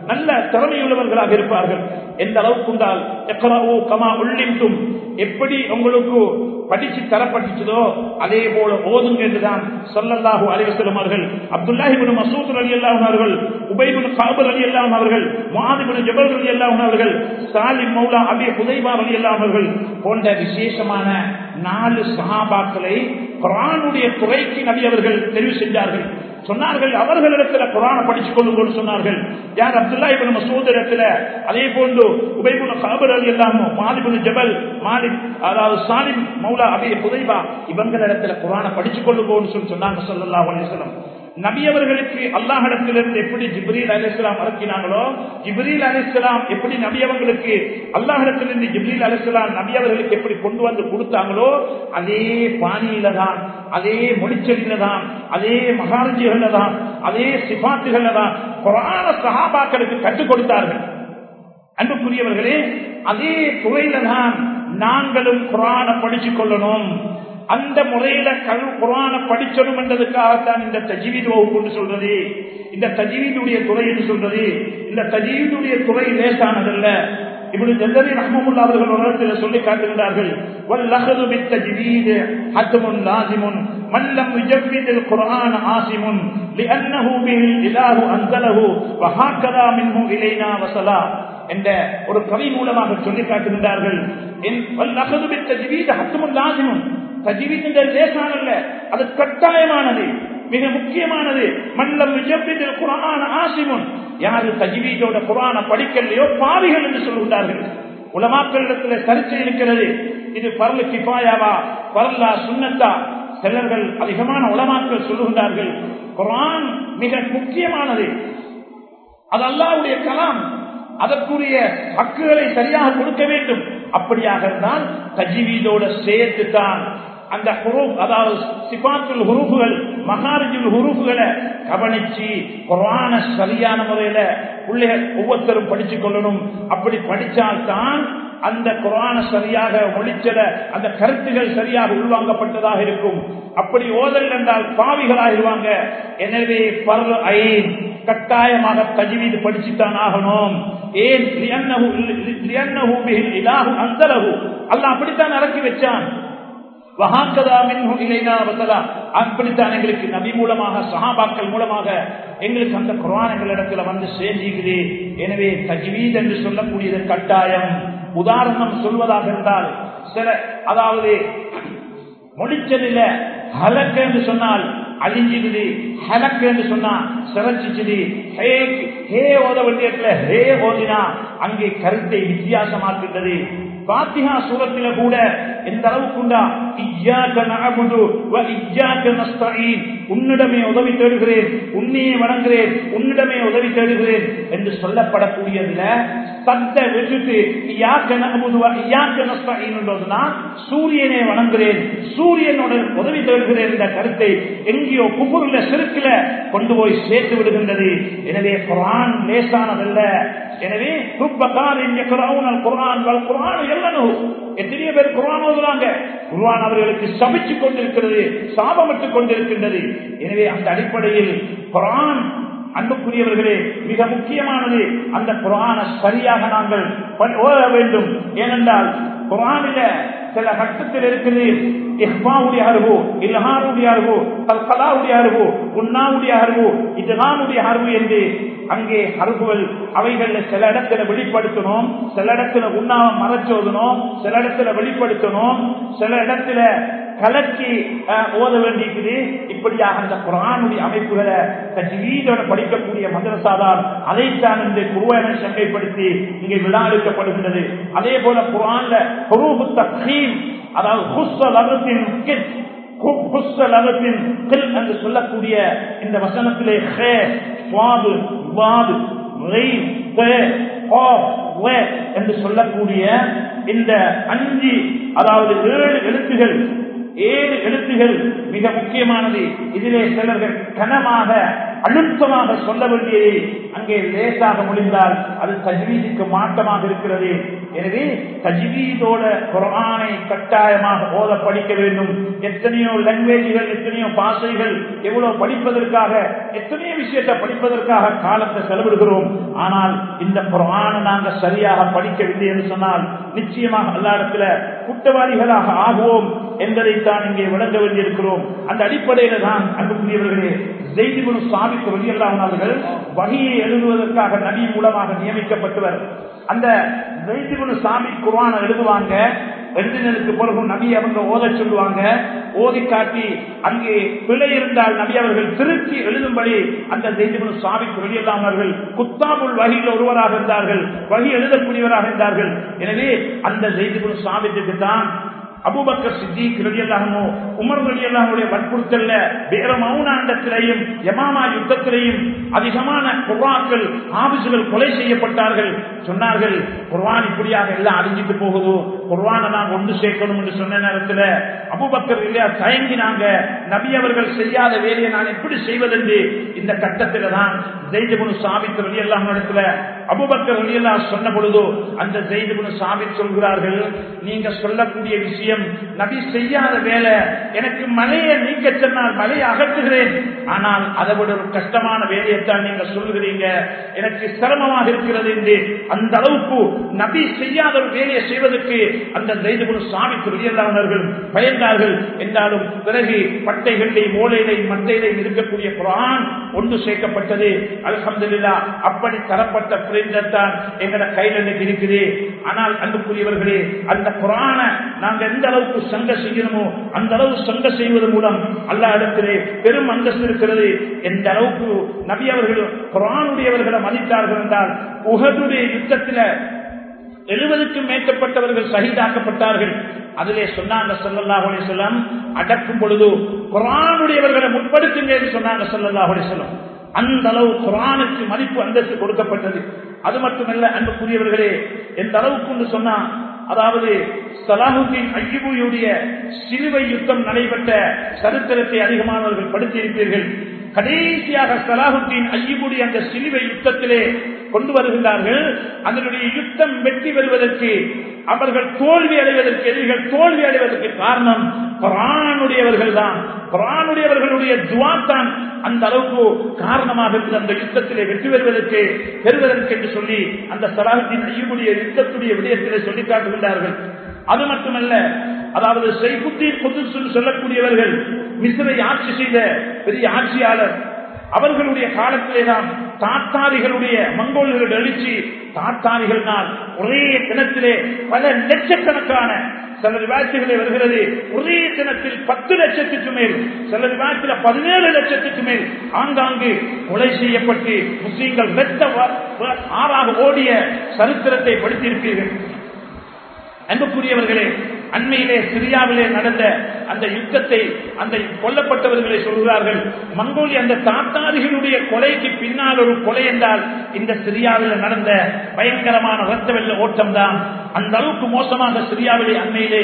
நல்ல திறமையுள்ளவர்களாக இருப்பார்கள் எந்த அளவுக்கு உண்டால் எக்கராவோ கமா உள்ளின்றும் எப்படி உங்களுக்கு படிச்சு தரப்பட்டுச்சதோ அதே போல ஓதுங்க என்றுதான் சொல்லல்லாஹு அலைவசலம் அவர்கள் அப்துல்லாஹிபின் மசூத் அலி அல்லாஹ் அவர்கள் உபைபின் காபர் அலி அல்லாஹ் அவர்கள் மாதிபின் ஜபல் அலி அல்லாஹ் அவர்கள் சாலிம் மௌலா அபி ஹுதைபா அலி அல்லாஹ் அவர்கள் போன்ற விசேஷமான நாலு சஹாபாக்களை குரானுடைய துறைக்கு நபி அவர்கள் தெரிவு செஞ்சார்கள் சொன்னார்கள் அவர்களிடத்துல குரான படிச்சுக் கொள்ளுங்கள் சொன்னார்கள் யார் அப்துல்லா இபின் மசூத் இடத்துல அதே போன்று உபைபுன காபர் அலி எல்லாமோ மாலிபுன் ஜபல் மாலிக் அதாவது சாலிம் மௌலா அபி புதைபா இவங்களிடத்துல குரான படிச்சுக் கொள்ளுங்கன்னு சொல்லி சொன்னாங்க சொல்லல்லா அலிஸ்லம் நபி அவர்களுக்கு அல்லாஹிடத்திலிருந்து எப்படி ஜிப்ரீல் அலிஸ்லாம் இறக்கினாங்களோ ஜிப்ரீல் அலிஸ்லாம் எப்படி நபி அவர்களுக்கு அல்லாஹிடத்திலிருந்து ஜிப்ரீல் அலிஸ்லாம் நபி அவர்களுக்கு எப்படி கொண்டு வந்து கொடுத்தாங்களோ அதே பாணியில தான் அதே மொழிச்சொல்லில தான் அதே மகாரஜிகள்ல தான் அதே சிபாத்துகள்ல தான் புராண சகாபாக்களுக்கு கற்றுக் கொடுத்தார்கள் அன்புக்குரியவர்களே அதே துறையில தான் நாங்களும் குரான படிச்சுக் கொள்ளணும் அந்த முறையில கல் குரான படிச்சணும் என்றதுக்காகத்தான் இந்த தஜீவித் வகுப்பு சொல்றது இந்த தஜீவிதுடைய துறை என்று சொல்றது இந்த தஜீவிதுடைய துறை லேசானதல்ல இப்படி ஜல்லரி ரஹமுல்லா அவர்கள் ஒரு இடத்துல சொல்லி காட்டுகிறார்கள் வல்லஹது பித்தஜ்வீத் ஹத்முன் லாசிமுன் மல்லம் யுஜவ்வித் القرآن ஆசிம் لانه به الاله انزله وهكذا منه الينا وصلا என்ற ஒரு கவி மூலமாக சொல்லி காட்டுகின்றார்கள் வல்லஹது பித்தஜ்வீத் ஹத்முன் லாசிமுன் தஜ்வீத் என்ற லேசானல்ல அது கட்டாயமானது மிக முக்கியமானது மல்லம் யுஜவ்வித் القرآن ஆசிமுன் யாரு தஜ்வீதோட குரான படிக்கலையோ பாவிகள் என்று சொல்கின்றார்கள் உலமாக்களிடத்தில் சர்ச்சை இருக்கிறது இது பரலு கிபாயாவா பரலா சுண்ணத்தா சிலர்கள் அதிகமான உலமாக்கள் சொல்லுகின்றார்கள் குரான் மிக முக்கியமானது அது அல்லாவுடைய கலாம் அதற்குரிய ஹக்குகளை சரியாக கொடுக்க வேண்டும் அப்படியாக இருந்தால் தஜிவீதோட சேர்த்து தான் அந்த ஹுரூப் அதாவது சிபாத்துல் ஹுரூஃபுகள் மகாரிஜுல் ஹுரூஃபுகளை கவனிச்சு குரான சரியான முறையில பிள்ளைகள் ஒவ்வொருத்தரும் படிச்சு கொள்ளணும் அப்படி படிச்சால்தான் அந்த குரான சரியாக ஒழிச்சத அந்த கருத்துகள் சரியாக உள்வாங்கப்பட்டதாக இருக்கும் அப்படி ஓதல் என்றால் பாவிகளாகிடுவாங்க எனவே பரவ ஐன் கட்டாயமாக தஜ்வீது படிச்சுத்தான் ஆகணும் ஏன் அல்ல அப்படித்தான் இறக்கி வச்சான் அப்படித்தான் எங்களுக்கு நபி மூலமாக சஹாபாக்கள் மூலமாக எங்களுக்கு அந்த குரானங்கள் இடத்துல வந்து சேர்ந்துக்குது எனவே தஜ்வீத் என்று சொல்லக்கூடியது கட்டாயம் உதாரணம் சொல்வதாக இருந்தால் சில அதாவது முடிச்சதில ஹலக்கு என்று சொன்னால் அழிஞ்சுக்குது ஹலக்கு என்று சொன்னா சிறச்சிச்சுது ஹே ஓத வேண்டியத்துல ஹே ஓதினா அங்கே கருத்தை வித்தியாசமாக்குகிறது பாத்திகா சூரத்தில கூட எந்த அளவுக்கு உண்டா இய்யாக நஅபுது வ இய்யாக நஸ்தஈன் உன்னிடமே உதவி தேடுகிறேன் உன்னையே வணங்குகிறேன் உன்னிடமே உதவி தேடுகிறேன் என்று சொல்லப்படக்கூடியதுல சத்த விட்டுட்டு இய்யாக நஅபுது வ இய்யாக நஸ்தஈன் என்றதுனா சூரியனை வணங்குகிறேன் சூரியனோட உதவி தேடுகிறேன் என்ற கருத்தை எங்கேயோ குபுருல சிறுக்கில கொண்டு போய் சேர்த்து விடுகின்றது எனவே குரான் லேசானதல்ல எனவே குரான் குரான் எல்லனு எத்தனையோ பேர் குரான் ஓதுறாங்க குர்ஆன் அவர்களுக்கு சபிச்சு கொண்டிருக்கிறது சாபமிட்டு கொண்டிருக்கின்றது எனவே அந்த அடிப்படையில் குரான் அன்புக்குரியவர்களே மிக முக்கியமானது அந்த குரான சரியாக நாங்கள் ஓத வேண்டும் ஏனென்றால் குரானில சில கட்டத்தில் இருக்குது இஹ்மாவுடைய அறிவு இல்ஹாருடைய அறிவு கல்கலாவுடைய அறிவு உண்ணாவுடைய அறிவு இதுகானுடைய அறிவு என்று அங்கே அறிவுகள் அவைகள்ல சில இடத்துல வெளிப்படுத்தணும் சில இடத்துல உண்ணாவ மறைச்சோதணும் சில இடத்துல வெளிப்படுத்தணும் சில இடத்துல கலக்கி ஓத வேண்டியிருக்குது இப்படியாக அந்த குரானுடைய அமைப்புகளை தஜ்வீதோட படிக்கக்கூடிய மதரசாதான் அதைத்தான் இந்த குருவான சங்கைப்படுத்தி இங்கே விழா எடுக்கப்படுகின்றது அதே போல குரான்ல குரூபு தக்ஹீம் அதாவது ஹுஸ்ஸல் அகத்தின் ஹுஸ்ஸல் அகத்தின் கில் என்று சொல்லக்கூடிய இந்த வசனத்திலே ஹே சுவாது வாது என்று சொல்லக்கூடிய இந்த அஞ்சு அதாவது ஏழு எழுத்துகள் ஏழு எழுத்துகள் மிக முக்கியமானது இதிலே சிலர்கள் கனமாக அழுத்தமாக சொல்ல வேண்டியதை அங்கே லேசாக முடிந்தால் அது தஜ்வீதுக்கு மாற்றமாக இருக்கிறது எனவே தஜ்வீதோட குரானை கட்டாயமாக ஓத படிக்க வேண்டும் எத்தனையோ லாங்குவேஜ்கள் எத்தனையோ பாஷைகள் எவ்வளவு படிப்பதற்காக எத்தனையோ விஷயத்தை படிப்பதற்காக காலத்தை செலவிடுகிறோம் ஆனால் இந்த குரானை நாங்கள் சரியாக படிக்கவில்லை என்று சொன்னால் நிச்சயமாக அல்லாடத்துல குற்றவாளிகளாக ஆகுவோம் என்பதைத்தான் இங்கே விளங்க வேண்டியிருக்கிறோம் அந்த அடிப்படையில தான் அன்புக்குரியவர்களே செய்திபுரு சாமிக்கு வெளியெல்லாம் அவர்கள் வகையை எழுதுவதற்காக நபி மூலமாக நியமிக்கப்பட்டவர் அந்த செய்திபுரு சாமி குர்ஆனை எழுதுவாங்க எழுதினதுக்கு பிறகு நபி அவங்க ஓத சொல்லுவாங்க ஓதி காட்டி அங்கே பிழை இருந்தால் நபி அவர்கள் திருத்தி எழுதும்படி அந்த செய்திபுரு சாமிக்கு வெளியெல்லாம் அவர்கள் குத்தாபுல் வகையில் ஒருவராக இருந்தார்கள் வகி எழுதக்கூடியவராக இருந்தார்கள் எனவே அந்த செய்திபுரு சாமிக்கு தான் அபுபக்கர் சித்திக் ரலியல்லாஹு உமர் ரலியல்லாஹுடைய வற்புறுத்தல்ல வேற மௌனாண்டத்திலையும் யமாமா யுத்தத்திலையும் அதிகமான குர்ஆக்கள் ஆபிசுகள் கொலை செய்யப்பட்டார்கள் சொன்னார்கள் குர்ஆன் இப்படியாக எல்லாம் அழிஞ்சிட்டு போகுதோ குர்ஆனை நாம் ஒன்று சேர்க்கணும் என்று சொன்ன நேரத்தில் அபுபக்கர் இல்லையா தயங்கினாங்க நபி அவர்கள் செய்யாத வேலையை நான் எப்படி செய்வதென்று இந்த கட்டத்தில் தான் ஜெய்துபுனு சாபித் ரலியல்லாஹு இடத்துல அபுபக்கர் ரலியல்லாஹு சொன்ன பொழுதோ அந்த ஜெய்துபுனு சாபித் சொல்கிறார்கள் நீங்க சொல்லக்கூடிய விஷயம் நபி செய்யாத வேலை எனக்கு மலையை நீக்க சொன்னால் மலையை அகற்றுகிறேன் ஆனால் அதை விட ஒரு கஷ்டமான வேலையைத்தான் நீங்க சொல்லுகிறீங்க எனக்கு சிரமமாக இருக்கிறது என்று அந்த அளவுக்கு நபி செய்யாத ஒரு வேலையை செய்வதற்கு அந்த ஜெய்துபுனு சாபித் ரலியல்லாஹு பயந்தார்கள் என்றாலும் பிறகு பட்டைகளிலே மூளையிலே மட்டையிலே இருக்கக்கூடிய குரான் ஒன்று சேர்க்கப்பட்டது அல்ஹம்துலில்லா அப்படி தரப்பட்ட பிரிண்டர் தான் எங்கட கையில் இன்னைக்கு இருக்குது ஆனால் அன்புக்குரியவர்களே அந்த குரான நாங்க எந்த அளவுக்கு சங்க செய்யணுமோ அந்த அளவு சங்க செய்வது மூலம் அல்லா இடத்திலே பெரும் அந்தஸ்து இருக்கிறது எந்த அளவுக்கு நபி அவர்கள் குரானுடையவர்களை மதித்தார்கள் என்றால் உகதுடைய யுத்தத்தில எழுபதுக்கும் மேற்பட்டவர்கள் சகிதாக்கப்பட்டார்கள் அதிலே சொன்னாங்க சொல்லல்லாஹுலே சொல்லம் அடக்கும் பொழுது குரானுடையவர்களை முற்படுத்துங்க என்று சொன்னாங்க சொல்லல்லாஹுலே சொல்லம் அந்த அளவு குரானுக்கு மதிப்பு அந்தஸ்து கொடுக்கப்பட்டது அது மட்டுமல்ல அன்புக்குரியவர்களே எந்த அளவுக்கு சொன்னா அதாவது சலாஹுதீன் ஐயுடைய சிலுவை யுத்தம் நடைபெற்ற சரித்திரத்தை அதிகமானவர்கள் படுத்தியிருப்பீர்கள் கடைசியாக சலாஹுத்தீன் ஐயுடைய அந்த சிலுவை யுத்தத்திலே கொண்டு வருகின்றார்கள் அதனுடைய யுத்தம் வெற்றி பெறுவதற்கு அவர்கள் தோல்வி அடைவதற்கு எதிரிகள் தோல்வி அடைவதற்கு காரணம் குரானுடையவர்கள் தான் குரானுடையவர்களுடைய துவாத்தான் அந்த அளவுக்கு காரணமாக இருந்த அந்த யுத்தத்திலே வெற்றி பெறுவதற்கு பெறுவதற்கு என்று சொல்லி அந்த சலாஹத்தின் ஐயுடைய யுத்தத்துடைய விடயத்திலே சொல்லி காட்டுகின்றார்கள் அது மட்டுமல்ல அதாவது சைபுத்தீன் புதுசு சொல்லக்கூடியவர்கள் மிஸ்ரை ஆட்சி செய்த பெரிய ஆட்சியாளர் அவர்களுடைய காலத்திலே தான் தாத்தாரிகளுடைய மங்கோல்கள் எழுச்சி தாத்தாரிகள்னால் ஒரே தினத்திலே பல லட்சக்கணக்கான சில விவாதத்திலே வருகிறது ஒரே தினத்தில் பத்து லட்சத்துக்கு மேல் சில விவாதத்தில் பதினேழு லட்சத்துக்கு மேல் ஆங்காங்கு கொலை செய்யப்பட்டு முஸ்லீம்கள் வெத்த ஆறாக ஓடிய சரித்திரத்தை படித்திருப்பீர்கள் அன்புக்குரியவர்களே அண்மையிலே சிரியாவிலே நடந்த அந்த யுத்தத்தை அந்த கொல்லப்பட்டவர்களை சொல்கிறார்கள் மங்கோலி அந்த தாத்தாரிகளுடைய கொலைக்கு பின்னால் ஒரு கொலை என்றால் இந்த சிரியாவில் நடந்த பயங்கரமான ரத்த வெள்ள ஓட்டம் தான் அந்த அளவுக்கு மோசமாக சிரியாவிலே அண்மையிலே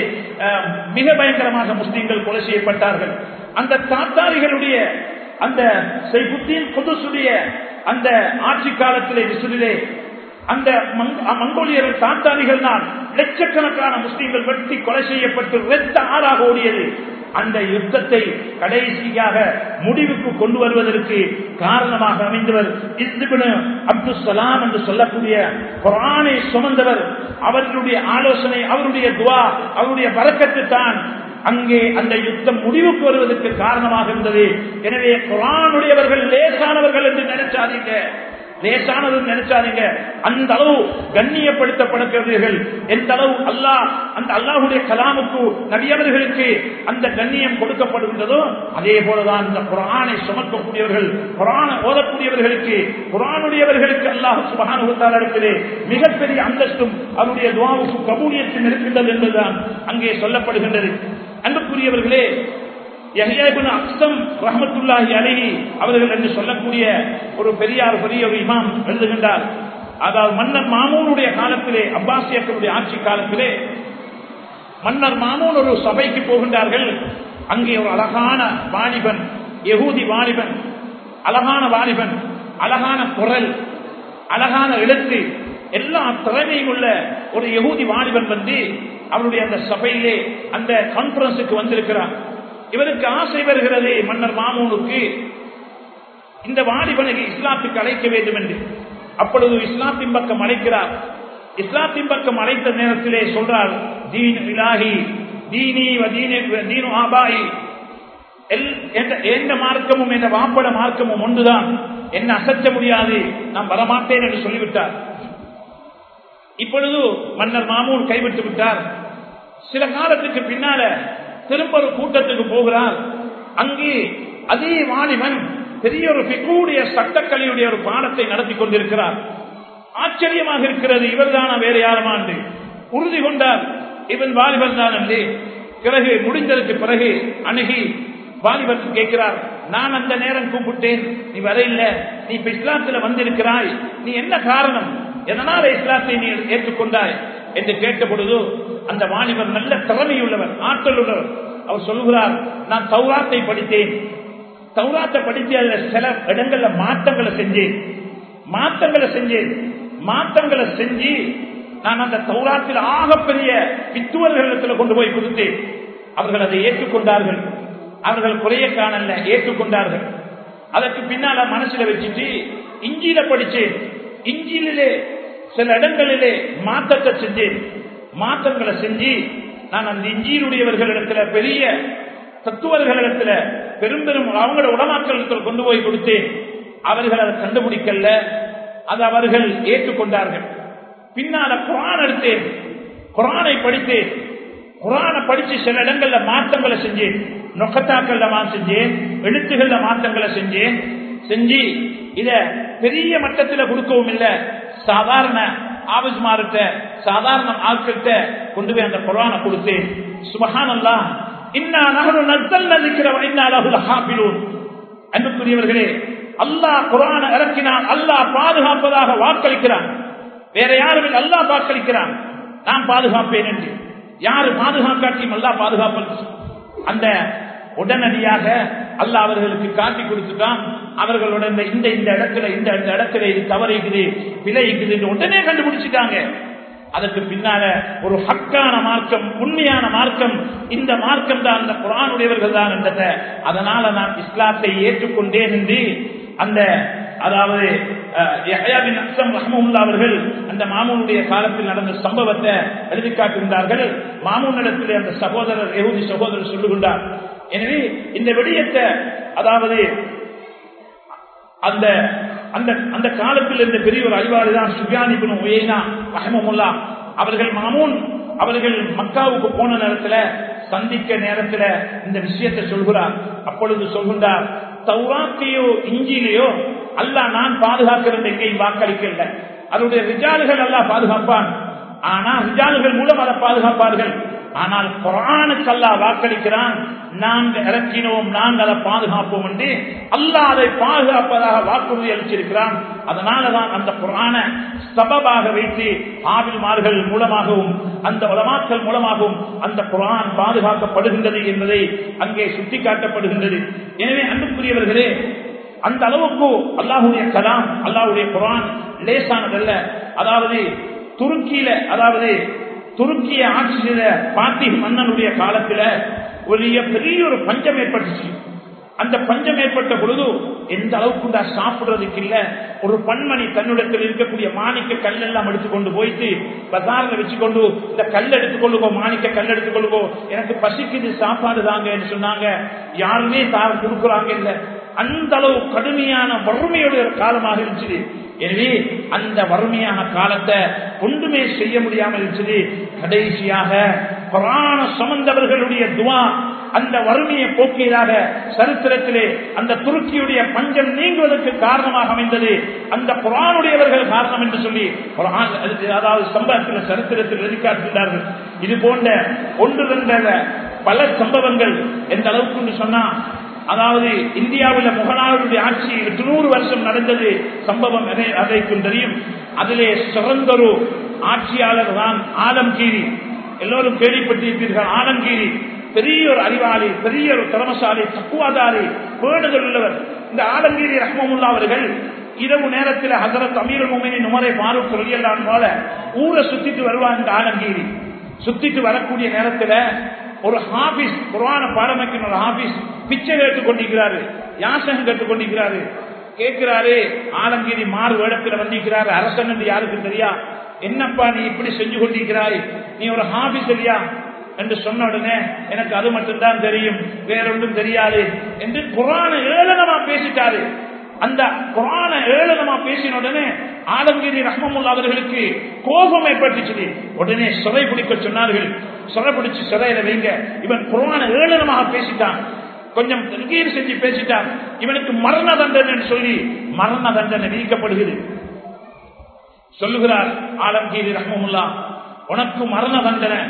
மிக பயங்கரமாக முஸ்லீம்கள் கொலை செய்யப்பட்டார்கள் அந்த தாத்தாரிகளுடைய அந்த சைபுத்தீன் குதுசுடைய அந்த ஆட்சி காலத்திலே விசுரிலே அந்த மங்கோலியர்கள் தாத்தாரிகள் தான் லட்சக்கணக்கான முஸ்லீம்கள் வெட்டி கொலை செய்யப்பட்டு இரத்த ஆறாக ஓடியது அந்த யுத்தத்தை கடைசியாக முடிவுக்கு கொண்டு வருவதற்கு காரணமாக அமைந்தவர் அப்துல் சலாம் என்று சொல்லக்கூடிய குரானை சுமந்தவர் அவர்களுடைய ஆலோசனை அவருடைய துவா அவருடைய வரக்கத்து தான் அங்கே அந்த யுத்தம் முடிவுக்கு வருவதற்கு காரணமாக இருந்தது எனவே குரானுடையவர்கள் லேசானவர்கள் என்று நினைச்சாதீங்க லேசானது நினைச்சாதீங்க அந்த அளவு கண்ணியப்படுத்தப்படுகிறீர்கள் எந்த அளவு அல்லாஹ் அந்த அல்லாஹுடைய கலாமுக்கு நபியவர்களுக்கு அந்த கண்ணியம் கொடுக்கப்படுகின்றதோ அதே போலதான் இந்த குரானை சுமக்கக்கூடியவர்கள் குரான ஓதக்கூடியவர்களுக்கு குரானுடையவர்களுக்கு அல்லாஹ் சுபகானுகத்தாளர்களே மிகப்பெரிய அந்தஸ்தும் அவருடைய துவாவுக்கு கபூலியத்தும் இருக்கின்றது என்பதுதான் அங்கே சொல்லப்படுகின்றது அன்புக்குரியவர்களே அக்சம் ரஹமத்துல்லாஹி அலஹி அவர்கள் என்று சொல்லக்கூடிய ஒரு பெரியார் பெரிய ஒரு இமாம் எழுதுகின்றார் அதாவது மன்னர் மாமூனுடைய காலத்திலே அப்பாசியர்களுடைய ஆட்சி காலத்திலே மன்னர் மாமூன் ஒரு சபைக்கு போகின்றார்கள் அங்கே ஒரு அழகான வாலிபன் யகூதி வாலிபன் அழகான வாலிபன் அழகான குரல் அழகான எழுத்து எல்லா திறமையும் உள்ள ஒரு யகூதி வாலிபன் வந்து அவருடைய அந்த சபையிலே அந்த கான்பரன்ஸுக்கு வந்திருக்கிறார் இவருக்கு ஆசை வருகிறது மன்னர் மாமூனுக்கு இந்த வாலிபனை இஸ்லாத்துக்கு அழைக்க வேண்டும் என்று அப்பொழுது இஸ்லாத்தின் பக்கம் அழைக்கிறார் இஸ்லாத்தின் பக்கம் அழைத்த நேரத்திலே சொல்றார் தீன் இலாஹி தீனி வ தீனி- தீனு ஆபாயி எல்- எந்த- எந்த மார்க்கமும் எந்த வாப்பட மார்க்கமும் ஒன்றுதான் என்ன அசற்ற முடியாது நான் வரமாட்டேன் என்று சொல்லிவிட்டார் இப்பொழுது மன்னர் மாமூன் கைவிட்டு விட்டார் சில காலத்துக்கு பின்னால திரும்ப ஒரு கூட்டத்துக்கு போகிறார் அங்கே அதே வாலிபன் பெரிய ஒரு பிகூடிய சட்டக்கலையுடைய ஒரு பாடத்தை நடத்தி கொண்டிருக்கிறார் ஆச்சரியமாக இருக்கிறது இவர்தானா வேற யாருமாண்டு உறுதி கொண்டார் இவன் வாலிபன் தான் என்று பிறகு முடிந்ததற்கு பிறகு அணுகி வாலிபன் கேட்கிறார் நான் அந்த நேரம் கூப்பிட்டேன் நீ வர இல்ல நீ இப்ப இஸ்லாத்துல வந்திருக்கிறாய் நீ என்ன காரணம் எதனால இஸ்லாத்தை நீ ஏற்றுக்கொண்டாய் என்று கேட்ட பொழுது அந்த வாலிபர் நல்ல திறமையுள்ளவர் ஆற்றல் உள்ளவர் அவர் சொல்லுகிறார் நான் தௌராத்தை படித்தேன் தௌராத்தை படித்து அதுல சில இடங்கள்ல மாற்றங்களை செஞ்சேன் மாற்றங்களை செஞ்சேன் மாற்றங்களை செஞ்சு நான் அந்த தௌராத்தில் ஆகப்பெரிய வித்துவர்களிடத்தில் கொண்டு போய் கொடுத்தேன் அவர்கள் அதை ஏற்றுக்கொண்டார்கள் அவர்கள் குறைய காணல ஏற்றுக்கொண்டார்கள் அதற்கு பின்னால மனசுல வச்சுட்டு இஞ்சியில படிச்சேன் இஞ்சியிலே சில இடங்களிலே மாற்றத்தை செஞ்சேன் மாற்றங்களை செஞ்சு நான் அந்த இஞ்சியிலுடையவர்களிடத்துல பெரிய தத்துவர்களிடத்துல பெரும் பெரும் அவங்களோட உடமாக்களிடத்தில் கொண்டு போய் கொடுத்தேன் அவர்கள் அதை கண்டுபிடிக்கல அது அவர்கள் ஏற்றுக்கொண்டார்கள் பின்னால குரான் எடுத்தேன் குரானை படித்தேன் குரானை படிச்சு சில இடங்கள்ல மாற்றங்களை செஞ்சேன் நொக்கத்தாக்கள்ல மாற்றம் செஞ்சேன் எழுத்துகள்ல மாற்றங்களை செஞ்சேன் செஞ்சு இத பெரிய மட்டத்துல கொடுக்கவும் இல்ல சாதாரண ஆபஸ்மார்கிட்ட சாதாரண ஆட்கள்கிட்ட கொண்டு போய் அந்த குரானை கொடுத்தேன் சுபஹான் அல்லா இன்னா நகரு நத்தல் நதிக்கிற இன்னாலும் ஹாப்பிலூன் அன்புக்குரியவர்களே அல்லாஹ் குரான இறக்கினான் அல்லாஹ் பாதுகாப்பதாக வாக்களிக்கிறான் வேற யாரும் இல்லை, அல்லாஹ் வாக்களிக்கிறான் நான் பாதுகாப்பேன் என்று யாரு பாதுகாக்காட்டியும் அல்லாஹ் பாதுகாப்பது அந்த உடனடியாக அல்லாஹ் அவர்களுக்கு காட்டி கொடுத்துட்டான் அவர்களோட இந்த இந்த இந்த இடத்துல இந்த இந்த இடத்துல இது தவறிக்குது விளைக்குது என்று உடனே கண்டுபிடிச்சிட்டாங்க அதற்கு பின்னால ஒரு ஹக்கான மார்க்கம் உண்மையான மார்க்கம் இந்த மார்க்கம் தான் அந்த குரானுடையவர்கள் தான் என்றத அதனால நான் இஸ்லாத்தை ஏற்றுக்கொண்டேன் என்று அந்த அதாவது அஹ், யஹ்யா பின் அஸ்லம் ரஹ்மத்துல்லாஹி அவர்கள் அந்த மாமூனுடைய காலத்தில் நடந்த சம்பவத்தை எழுதி காட்டுகின்றார்கள் மாமூனிடத்திலே அந்த சகோதரர் யஹூதி சகோதரர் சொல்லுகின்றார் எனவே இந்த விடயத்தை அதாவது அந்த அந்த அந்த காலத்தில் இருந்த பெரிய ஒரு அறிவாளி தான் சுபியானிபின் உயனா ரஹமுல்லா அவர்கள் மாமூன் அவர்கள் மக்காவுக்கு போன நேரத்துல சந்திக்க நேரத்துல இந்த விஷயத்தை சொல்கிறார் அப்பொழுது சொல்கின்றார் தௌராத்தையோ இஞ்சிலையோ அல்லாஹ் நான் பாதுகாக்கிறது எங்கேயும் வாக்களிக்கல அதனுடைய ரிஜால்கள் அல்லாஹ் பாதுகாப்பான் ஆனா ரிஜால்கள் மூலம் அதை பாதுகாப்பார்கள் ஆனால் குரானுக்கு அல்லாஹ் வாக்களிக்கிறான் நாங்கள் இறக்கினோம் நாங்கள் அதை பாதுகாப்போம் என்று அல்லாஹ் அதை பாதுகாப்பதாக வாக்குறுதி அளிச்சிருக்கிறான் அதனாலதான் அந்த குரான சபபாக வைத்து ஆவில்மார்கள் மூலமாகவும் அந்த உலமாக்கள் மூலமாகவும் அந்த குரான் பாதுகாக்கப்படுகின்றது என்பதை அங்கே சுட்டிக்காட்டப்படுகின்றது எனவே அன்புக்குரியவர்களே அந்த அளவுக்கு அல்லாஹுடைய கலாம் அல்லாஹுடைய குரான் லேசானதல்ல அதாவது துருக்கியில அதாவது துருக்கிய ஆட்சி செய்த பாத்தி மன்னனுடைய காலத்துல ஒரு பெரிய ஒரு பஞ்சம் ஏற்பட்டுச்சு அந்த பஞ்சம் ஏற்பட்ட பொழுது எந்த அளவுக்கு தான் சாப்பிடுறதுக்கு இல்ல ஒரு பண்மணி தன்னிடத்தில் இருக்கக்கூடிய மாணிக்க கல்லெல்லாம் எடுத்துக்கொண்டு போயிட்டு பசாரில் வச்சுக்கொண்டு இந்த கல் எடுத்துக்கொள்ளுகோ மாணிக்க கல் எடுத்துக்கொள்ளுகோ எனக்கு பசிக்குது சாப்பாடு தாங்கன்னு சொன்னாங்க யாருமே தார கொடுக்குறாங்க இல்ல அந்த அளவு கடுமையான வறுமையுடைய ஒரு காலமாக இருந்துச்சு எனவே அந்த வறுமையான காலத்தை ஒன்றுமே செய்ய முடியாமல் இருந்துச்சு கடைசியாக புராண சுமந்தவர்களுடைய துவா அந்த வறுமையை போக்கியதாக சரித்திரத்திலே அந்த துருக்கியுடைய பஞ்சம் நீங்குவதற்கு காரணமாக அமைந்தது அந்த குரானுடையவர்கள் காரணம் என்று சொல்லி குரான் அதாவது சம்பவத்தில் சரித்திரத்தில் எழுதிக்காட்டுகிறார்கள் இது போன்ற ஒன்று ரெண்ட பல சம்பவங்கள் எந்த அளவுக்கு என்று சொன்னா அதாவது இந்தியாவில் முகலாயருடைய ஆட்சி எட்டுநூறு வருஷம் நடந்தது சம்பவம் எதை- அதைக்கும் தெரியும் அதிலே சிறந்தொரு ஆட்சியாளர் தான் ஆலம்கீரி எல்லோரும் கேள்விப்பட்டிருப்பீர்கள் ஆலம்கீரி பெரிய ஒரு அறிவாளி பெரிய ஒரு திறமசாலி தக்குவாதாரி பேணுதல் உள்ளவர் இந்த ஆலங்கீரி ரஹ்மமுல்லா அவர்கள் இரவு நேரத்தில் ஹசரத் அமீர் முமினின் உமரை பாரூக் சொல்லியெல்லாம் போல ஊரை சுத்திட்டு வருவாங்க இந்த ஆலங்கீரி சுத்திட்டு வரக்கூடிய நேரத்துல ஒரு ஹாபிஸ் குரான பாடமைக்கிற ஒரு ஹாபிஸ் பிச்சை கேட்டுக் கொண்டிருக்கிறாரு யாசகம் கேட்டுக் கொண்டிருக்கிறாரு கேட்கிறாரு ஆலங்கிரி மாறு வேடத்தில் வந்திருக்கிறாரு அரசன் என்று யாருக்கு தெரியா என்னப்பா நீ இப்படி செஞ்சு கொண்டிருக்கிறாய் நீ ஒரு ஹாபிஸ் இல்லையா என்று சொன்ன உடனே எனக்கு அது மட்டும்தான் தெரியும் வேறொன்றும் தெரியாது என்று குரான ஏளனமா பேசிட்டாரு அந்த குரான ஏளனமா பேசின உடனே ஆலங்கிரி ரஹ்மமுல்லா அவர்களுக்கு கோபம் ஏற்பட்டுச்சு உடனே சிறை பிடிக்க சொன்னார்கள் சிறை பிடிச்சு சிறையில வைங்க இவன் குரான ஏளனமாக பேசிட்டான் கொஞ்சம் தங்கீர் செஞ்சு பேசிட்டான் இவனுக்கு மரண தண்டனை சொல்லி மரண தண்டனை விதிக்கப்படுகிறது சொல்லுகிறார் ஆலம்கீரி ரஹ்மமுல்லா உனக்கு மரண தண்டனை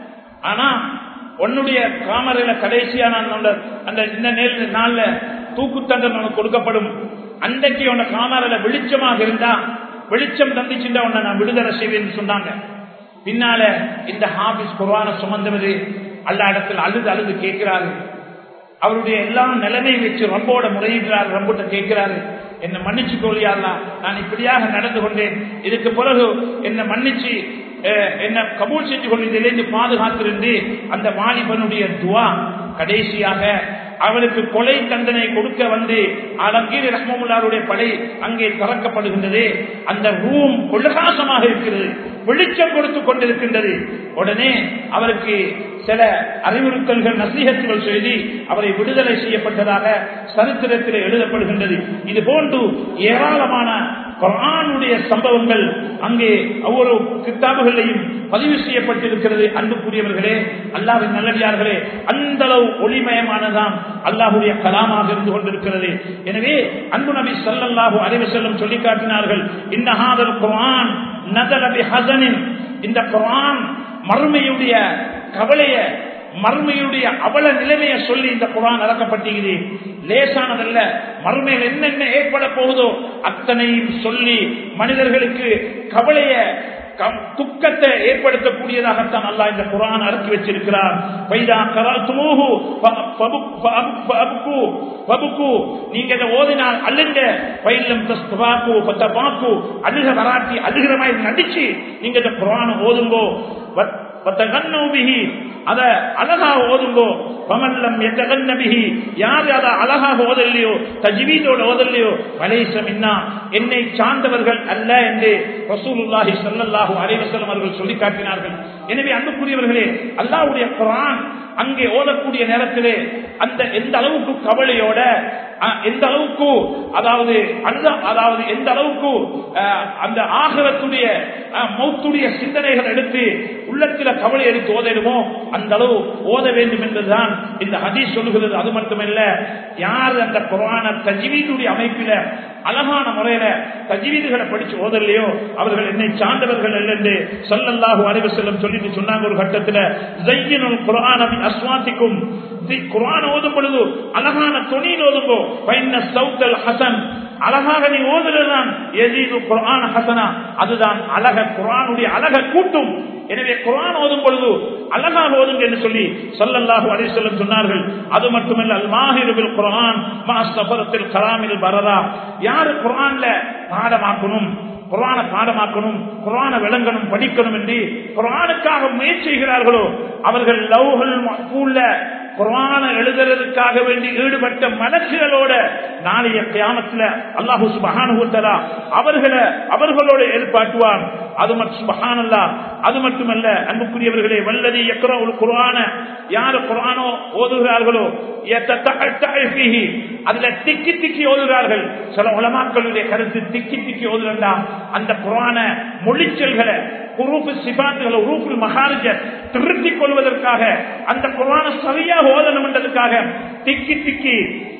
ஆனா உன்னுடைய காமரையில கடைசியா நான் அந்த- அந்த இந்த நேர நாள்ல தூக்கு தண்டனை உனக்கு கொடுக்கப்படும் அன்றைக்கு உன்னை காமரையில வெளிச்சமாக இருந்தா வெளிச்சம் தந்திச்சுட்டா உன்னை நான் விடுதலை செய்வேன்னு சொன்னாங்க பின்னால இந்த ஹாபிஸ் குர்ஆனை சுமந்தவர் அல்ல இடத்துல அழுது அழுது கேட்கிறாரு அவருடைய எல்லா நிலைமையை வச்சு ரம்போட முறையிடுறாரு ரம்பிட்ட கேட்கிறாரு என்ன மன்னிச்சு கோழியாரா நான் இப்படியாக நடந்து கொண்டேன் இதுக்கு பிறகு என்ன மன்னிச்சு அஹ், என்ன கபூல் செஞ்சு கொண்டு இதிலிருந்து பாதுகாத்திருந்து அந்த வாலிபனுடைய துவா கடைசியாக அவனுக்கு கொலை தண்டனை கொடுக்க வந்து அலங்கீர் ரஹ்மமுல்லாருடைய படை அங்கே திறக்கப்படுகின்றது அந்த ரூம் கொள்ளகாசமாக இருக்கிறது வெளிச்சம் கொடுத்து கொண்டிருக்கின்றது உடனே அவருக்கு சில அறிவுறுத்தல்கள் நசீகத்துகள் செய்து அவரை விடுதலை செய்யப்பட்டதாக சரித்திரத்தில் எழுதப்படுகின்றது இது போன்று ஏராளமான குர்ஆனுடைய சம்பவங்கள் அங்கே ஒவ்வொரு கித்தாபுகளையும் பதிவு செய்யப்பட்டிருக்கிறது அன்புக்குரியவர்களே அல்லாவின் நல்லடியார்களே அந்த அளவு ஒளிமயமானதான் அல்லாஹுடைய கலாமாக இருந்து கொண்டிருக்கிறது எனவே அன்பு நபி ஸல்லல்லாஹு அலைஹி வஸல்லம் சொல்லி காட்டினார்கள் இன்னஹாதல் குர்ஆன் நஸல பிஹஸனின் இந்த குர்ஆன் மறுமையுடைய கவலைய மறுமையுடைய அவல நிலைமையை சொல்லி இந்த குரான் இறக்கப்பட்டிருக்குது லேசானதல்ல மறுமையில் என்னென்ன ஏற்பட போகுதோ அத்தனையும் சொல்லி மனிதர்களுக்கு கவலைய கம்- துக்கத்தை ஏற்படுத்தக்கூடியதாகத்தான் அல்லாஹ் இந்த குரான் அடக்கி வச்சிருக்கிறார் வைதா கராத்துமூஹு ஃப- ஃபபுக்- ஃபஅபுக்- ஃபஅபுக்கு ஃபபுக்கு. நீங்க இதை ஓதினால் அழுங்க பயிலும் தஸ்துபாக்கு பத்தபாக்கு அழுக வராட்டி அழுகிற மாதிரி நடிச்சு நீங்க இந்த குரான் ஓதுங்கோ வத்- வத்தகன்னு பிஹி. அத அழகாக ஓதுங்கோ பமல்லம் எத்தகன்ன பிஹி. யாரு அதை அழகாக ஓதல்லையோ தஜ்வீதோட ஓதல்லையோ வலைசம் இன்னா என்னை சார்ந்தவர்கள் அல்ல என்று ரசூலுல்லாஹி ஸல்லல்லாஹு அலைஹி வஸல்லம் அவர்கள் சொல்லி காட்டினார்கள் எனவே அன்புக்குரியவர்களே அல்லாஹ்வுடைய குர்ஆன் அங்கே ஓதக்கூடிய நேரத்திலே அந்த எந்த அளவுக்கு கவலையோட அஹ், எந்த அளவுக்கு அதாவது அந்த அதாவது எந்த அளவுக்கு அஹ், அந்த ஆகரத்துடைய அஹ், மௌத்துடைய சிந்தனைகள் எடுத்து உள்ளத்தில கவலை எடுத்து ஓதிடுமோ அந்த அளவு ஓத வேண்டும் என்பதுதான் இந்த ஹதீஸ் சொல்லுகிறது அது மட்டுமல்ல யார் அந்த குரான தஜ்வீதுடைய அமைப்பில அழகான முறையில தஜ்வீதுகளை படிச்சு ஓதலையோ அவர்கள் என்னை சார்ந்தவர்கள் அல்ல என்று சொல்லல்லாஹு அலைஹி செல்லம் சொல்லிட்டு சொன்னாங்க ஒரு கட்டத்துல ஜையினுல் குர்ஆன மின் அஸ்வாத்திக்கும் தி- குர்ஆன் ஓதும் பொழுது அழகான தொனியில் ஓதுங்கோ பைன்ன சௌத்தல் ஹசன் அழகாக நீ ஓதுறதுதான் எதீது குர்ஆன் ஹசனா அதுதான் அழக குர்ஆனுடைய அழக கூட்டும் எனவே குர்ஆன் ஓதும் பொழுது அழகாக ஓதுங்க என்று சொல்லி ஸல்லல்லாஹு அலைஹி வஸல்லம் சொன்னார்கள் அது மட்டுமல்ல அல் மாஹிரு பில் குர்ஆன் மா சஃபரத்தில் கலாமில் பரரா யார் குர்ஆன்ல பாடமாக்கணும் குர்ஆனை பாடமாக்கணும் குர்ஆனை விளங்கணும் படிக்கணும் என்று குர்ஆனுக்காக முயற்சி செய்கிறார்களோ அவர்கள் லவ்ஹுல் மஹ்பூல்ல குர்ஆனை எழுதுறதுக்காக வேண்டி ஈடுபட்ட மலக்குகளோட நாளைய கியாமத்துல அல்லாஹு சுப்ஹானஹு வ தஆலா அவர்களை அவர்களோட ஏற்பாட்டுவான் அது மட்டும் சுப்ஹானல்லாஹ் அது மட்டுமல்ல அன்புக்குரியவர்களே வல்லதி யக்ரவுல் குர்ஆன யார் குர்ஆனோ ஓதுகிறார்களோ யத்தத்தஅத்தஅ ஃபீஹி அதுல திக்கி திக்கி ஓதுகிறார்கள் சில உலமாக்களுடைய கருத்து திக்கி திக்கி ஓதுறா அந்த குரான மொழிச்சல்களை குரூப்பு சிபாத்துகளை உறுப்பு மகாரிஜ திருத்திக் கொள்வதற்காக அந்த குரான சரியாக ஓதணும் என்றதுக்காக திக்கி திக்கி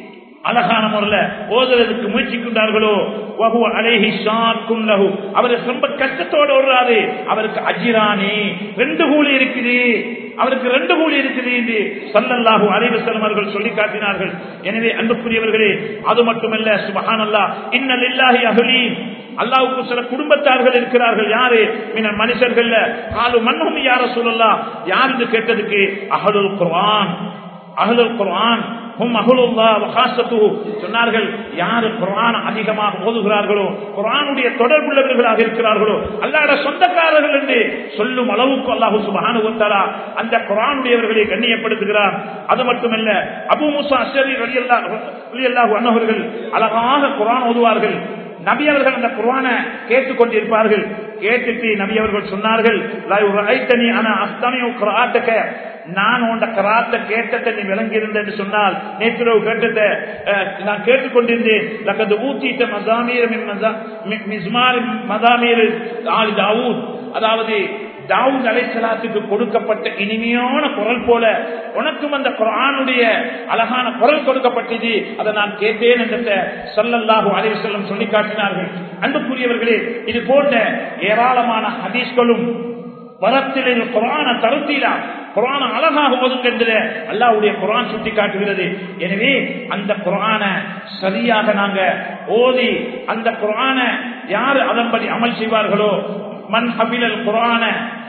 அழகான முறையில் ஓதுறதுக்கு முயற்சிக்கின்றார்களோ வஹு அலைஹி ஷாக்கும் லஹு அவர் ரொம்ப கஷ்டத்தோடு ஓடுறாரு அவருக்கு அஜிரானி ரெண்டு கூலி இருக்குது அவருக்கு ரெண்டு கூலி இருக்குது என்று சல்லல்லாஹு அலைஹி வஸல்லம் அவர்கள் சொல்லி காட்டினார்கள் எனவே அன்புக்குரியவர்களே அது மட்டுமல்ல சுபஹானல்லாஹ் இன்ன லில்லாஹி அஹ்லீன் அல்லாவுக்கு சில குடும்பத்தார்கள் இருக்கிறார்கள் யாரு மின மனுஷர்கள்ல காலு மண்ணும் யார சொல்லலாம் யார் என்று கேட்டதுக்கு அகலுல் குர்ஆன் அகலுல் குர்ஆன் ஹும் அஹ்லுல்லாஹ் வ காஸத்துஹு சொன்னார்கள் யார் குர்ஆன் அதிகமாக ஓதுகிறார்களோ குர்ஆனுடைய தொடர்புள்ளவர்களாக இருக்கிறார்களோ அல்லாஹ்வுடைய சொந்தக்காரர்கள் என்று சொல்லும் அளவுக்கு அல்லாஹ் சுப்ஹானஹு வ தஆலா அந்த குர்ஆனுடையவர்களை கண்ணியப்படுத்துகிறார் அது மட்டுமல்ல அபூ மூசா அஷ்அரி ரலியல்லாஹு ரலியல்லாஹு அன்ஹு அவர்கள் அழகாக குர்ஆன் ஓதுவார்கள் நபி அவர்கள் அந்த குர்ஆனை கேட்டுக் கொண்டிருப்பார்கள் கேட்டுட்டு நபி அவர்கள் சொன்னார்கள் லா யுரைத்தனி அனா அஸ்தமியு க்ராஅத்தக நான் உண்ட கராத்த கேட்டத்தை நீ விளங்கி என்று சொன்னால் நேற்று கேட்டத்தை அஹ், நான் கேட்டுக்கொண்டிருந்தேன் லக்கது ஊத்திட்ட மசாமீர் மின் மசா- மி- மிஸ்மார் மதாமீர் ஆல் தாவூத் அதாவது தாவூத் அலைசலாத்துக்கு கொடுக்கப்பட்ட இனிமையான குரல் போல உனக்கும் அந்த குரானுடைய அழகான குரல் கொடுக்கப்பட்டது அதை நான் கேட்டேன் என்ற சொல்லல்லாஹு அலைஹி செல்லம் சொல்லி காட்டினார்கள் அன்புக்குரியவர்களே இது போன்ற ஏராளமான ஹதீஸ்களும் வரத்தில் குரான தருத்தீலா குரான அழகாக ஓதுங்கின்ற அல்லாவுடைய குரான் சுட்டி காட்டுகிறது எனவே அந்த குரான சரியாக நாங்க ஓதி அந்த குரான யாரு அதன்படி அமல் செய்வார்களோ மண் ஹபிலல் குரான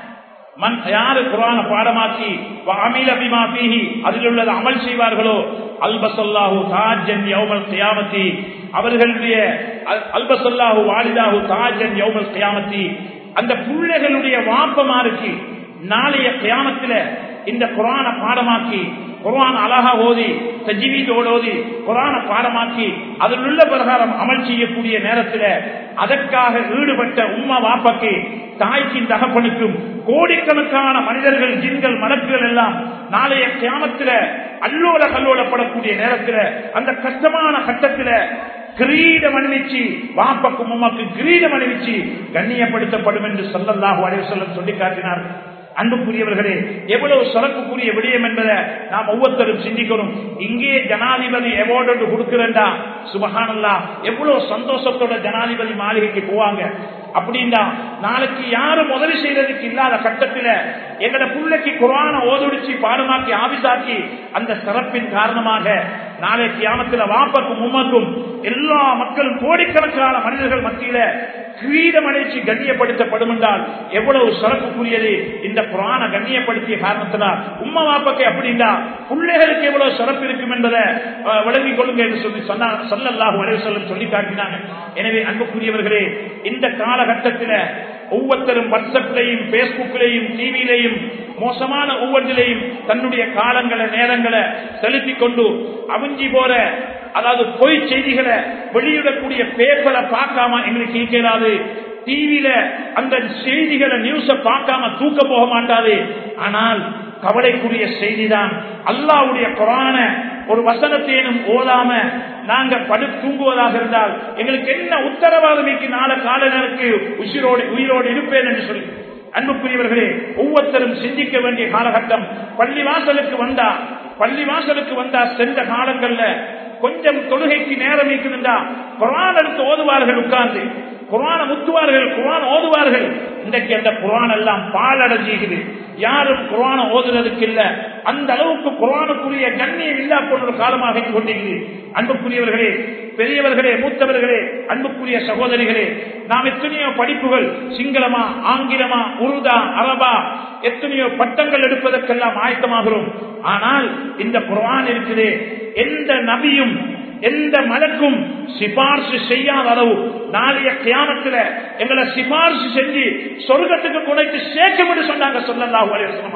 மன் யாரு குரான பாடமாக்கி அமில பிமா பீஹி அதில் உள்ளது அமல் செய்வார்களோ அல்பசல்லாஹு தாஜன் யௌமல் கியாமத்தி அவர்களுடைய அல்- அல்பசல்லாஹு வாலிதாஹு தாஜன் யௌமல் கியாமத்தி அந்த பிள்ளைகளுடைய வாப்பமாருக்கு நாளைய கியாமத்தில இந்த குரான பாடமாக்கி குரான் அழகா ஓதி தஜீவீதோடு ஓதி குரான பாடமாக்கி அதில் உள்ள பிரகாரம் அமல் செய்யக்கூடிய நேரத்தில் அதற்காக ஈடுபட்ட உம்மா வாப்பக்கு தாய்க்கும் தகப்பனுக்கும் கோடிக்கணக்கான மனிதர்கள் ஜின்கள் மலக்குகள் எல்லாம் நாளைய கியாமத்தில அல்லோல கல்லோலப்படக்கூடிய நேரத்தில் அந்த கஷ்டமான கட்டத்தில் கிரீடம் அணிவிச்சு வாப்பக்கும் உமக்கு கிரீடம் அணிவிச்சு கண்ணியப்படுத்தப்படும் என்று சொல்லல்லாஹு அலைஹி வஸல்லம் சொல்லி காட்டினார்கள் அன்புக்குரியவர்களே எவ்வளவு சிறப்புக்குரிய விடயம் என்பதை நாம் ஒவ்வொருத்தரும் சிந்திக்கணும் இங்கே ஜனாதிபதி அவார்டு ஒன்று கொடுக்கிறேன்டா சுபஹானல்லா எவ்வளவு சந்தோஷத்தோட ஜனாதிபதி மாளிகைக்கு போவாங்க அப்படின்னா நாளைக்கு யாரும் உதவி செய்யறதுக்கு இல்லாத கட்டத்தில் எங்கட பிள்ளைக்கு குரான ஓதுடிச்சு பாடமாக்கி ஆபிசாக்கி அந்த சிறப்பின் காரணமாக நாளை கியாமத்தில் வாப்பக்கும் உம்மக்கும் எல்லா மக்களும் கோடிக்கணக்கான மனிதர்கள் மத்தியில கிரீடம் அடைச்சு கண்ணியப்படுத்தப்படும் என்றால் எவ்வளவு சிறப்புக்குரியது இந்த புராண கண்ணியப்படுத்திய காரணத்தினால் உம்மா வாப்பக்கு அப்படின்னா பிள்ளைகளுக்கு எவ்வளவு சிறப்பு இருக்கும் என்பதை அஹ், விளங்கிக் கொள்ளுங்க என்று சொல்லி சொன்னா சொல்லல்லாஹு அலைஹி வஸல்லம் சொல்லி காட்டினாங்க எனவே அன்புக்குரியவர்களே இந்த காலகட்டத்தில் ஒவ்வொருத்தரும் வாட்ஸ்அப்லையும் பேஸ்புக்லையும் டிவிலையும் மோசமான ஒவ்வொன்றிலையும் தன்னுடைய காலங்களை நேரங்களை செலுத்திக் கொண்டு அவிஞ்சி போற அதாவது பொய் செய்திகளை வெளியிடக்கூடிய பேப்பரை பார்க்காம எங்களுக்கு இருக்கிறாது டிவியில அந்த செய்திகளை நியூஸ பார்க்காம தூக்க போக மாட்டாது ஆனால் கவலைக்குரிய செய்திதான் அல்லாவுடைய குரான ஒரு வசனத்தையும் ஓதாம நாங்க படு தூங்குவதாக இருந்தால் எங்களுக்கு என்ன உத்தரவாதமைக்கு நாளை காலனருக்கு உயிரோடு உயிரோடு இருப்பேன் என்று சொல்லி அன்புக்குரியவர்களே ஒவ்வொருத்தரும் சிந்திக்க வேண்டிய காலகட்டம் பள்ளிவாசலுக்கு வந்தா பள்ளிவாசலுக்கு வந்தா சென்ற காலங்கள்ல கொஞ்சம் தொழுகைக்கு நேரம் இருக்குதுண்டா குரான் எடுத்து ஓதுவார்கள் உட்கார்ந்து குரான முத்துவார்கள் குரான் ஓதுவார்கள் இன்றைக்கு அந்த குரான் எல்லாம் பாலடைஞ்சுகிறது யாரும் குரான ஓதுறதுக்கு இல்ல அந்த அளவுக்கு குரானுக்குரிய கண்ணியம் இல்லா போன்ற ஒரு காலமாக கொண்டிருக்கிறது அன்புக்குரியவர்களே பெரியவர்களே மூத்தவர்களே அன்புக்குரிய சகோதரிகளே நாம் எத்தனையோ படிப்புகள் சிங்களமா ஆங்கிலமா உருதா அரபா எத்தனையோ பட்டங்கள் எடுப்பதற்கெல்லாம் ஆயத்தமாகிறோம் ஆனால் இந்த குர்ஆன் இருக்குது எந்த நபியும் எந்த மலக்கும் சிபார்சு செய்யாத அளவு நாளைய கியாமத்துல எங்களை சிபார்சு செஞ்சு சொர்க்கத்துக்கு குணைத்து சேர்க்கும் சொன்னாங்க சொல்லலாம்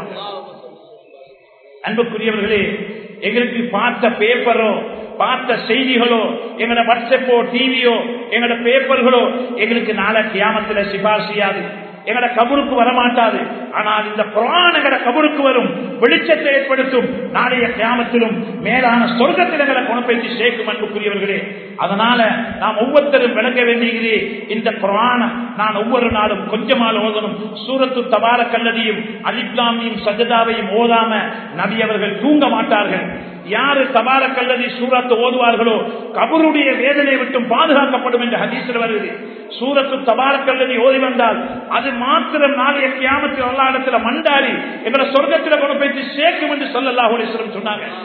அன்புக்குரியவர்களே எங்களுக்கு பார்த்த பேப்பரோ பார்த்த செய்திகளோ எங்களோட வாட்ஸ்அப்போ டிவியோ எங்களோட பேப்பர்களோ எங்களுக்கு நாளை கியாமத்துல சிபார் செய்யாது எங்கட கபருக்கு வரமாட்டாது ஆனால் இந்த குரான் எங்கட கபருக்கு வரும் வெளிச்சத்தை ஏற்படுத்தும் நாளைய கியாமத்திலும் மேலான சொர்க்கத்தில் எங்களை குணப்பெய்தி சேர்க்கும் அன்புக்குரியவர்களே அதனால நாம் ஒவ்வொருத்தரும் விளங்க வேண்டியது இந்த குரான நான் ஒவ்வொரு நாளும் கொஞ்சமால் ஓதணும் சூரத்து தபார கல்லதியும் அலிப்லாமியும் சஜதாவையும் ஓதாம நபி அவர்கள் தூங்க மாட்டார்கள் யாரு தபார கல்லதி சூரத்து ஓதுவார்களோ கபருடைய வேதனை விட்டும் பாதுகாக்கப்படும் என்று ஹதீசில் வருது சூரத்து தபார கல்லதி ஓதி வந்தால் அது மாத்திரம் நாளைய கியாமத்தில் எல்லா இடத்துல மண்டாரி எங்களை சொர்க்கத்தில் கொண்டு போய் சேர்க்கும் என்று சொல்லல்லாஹுலேஸ்வரம் சொன்னாங்க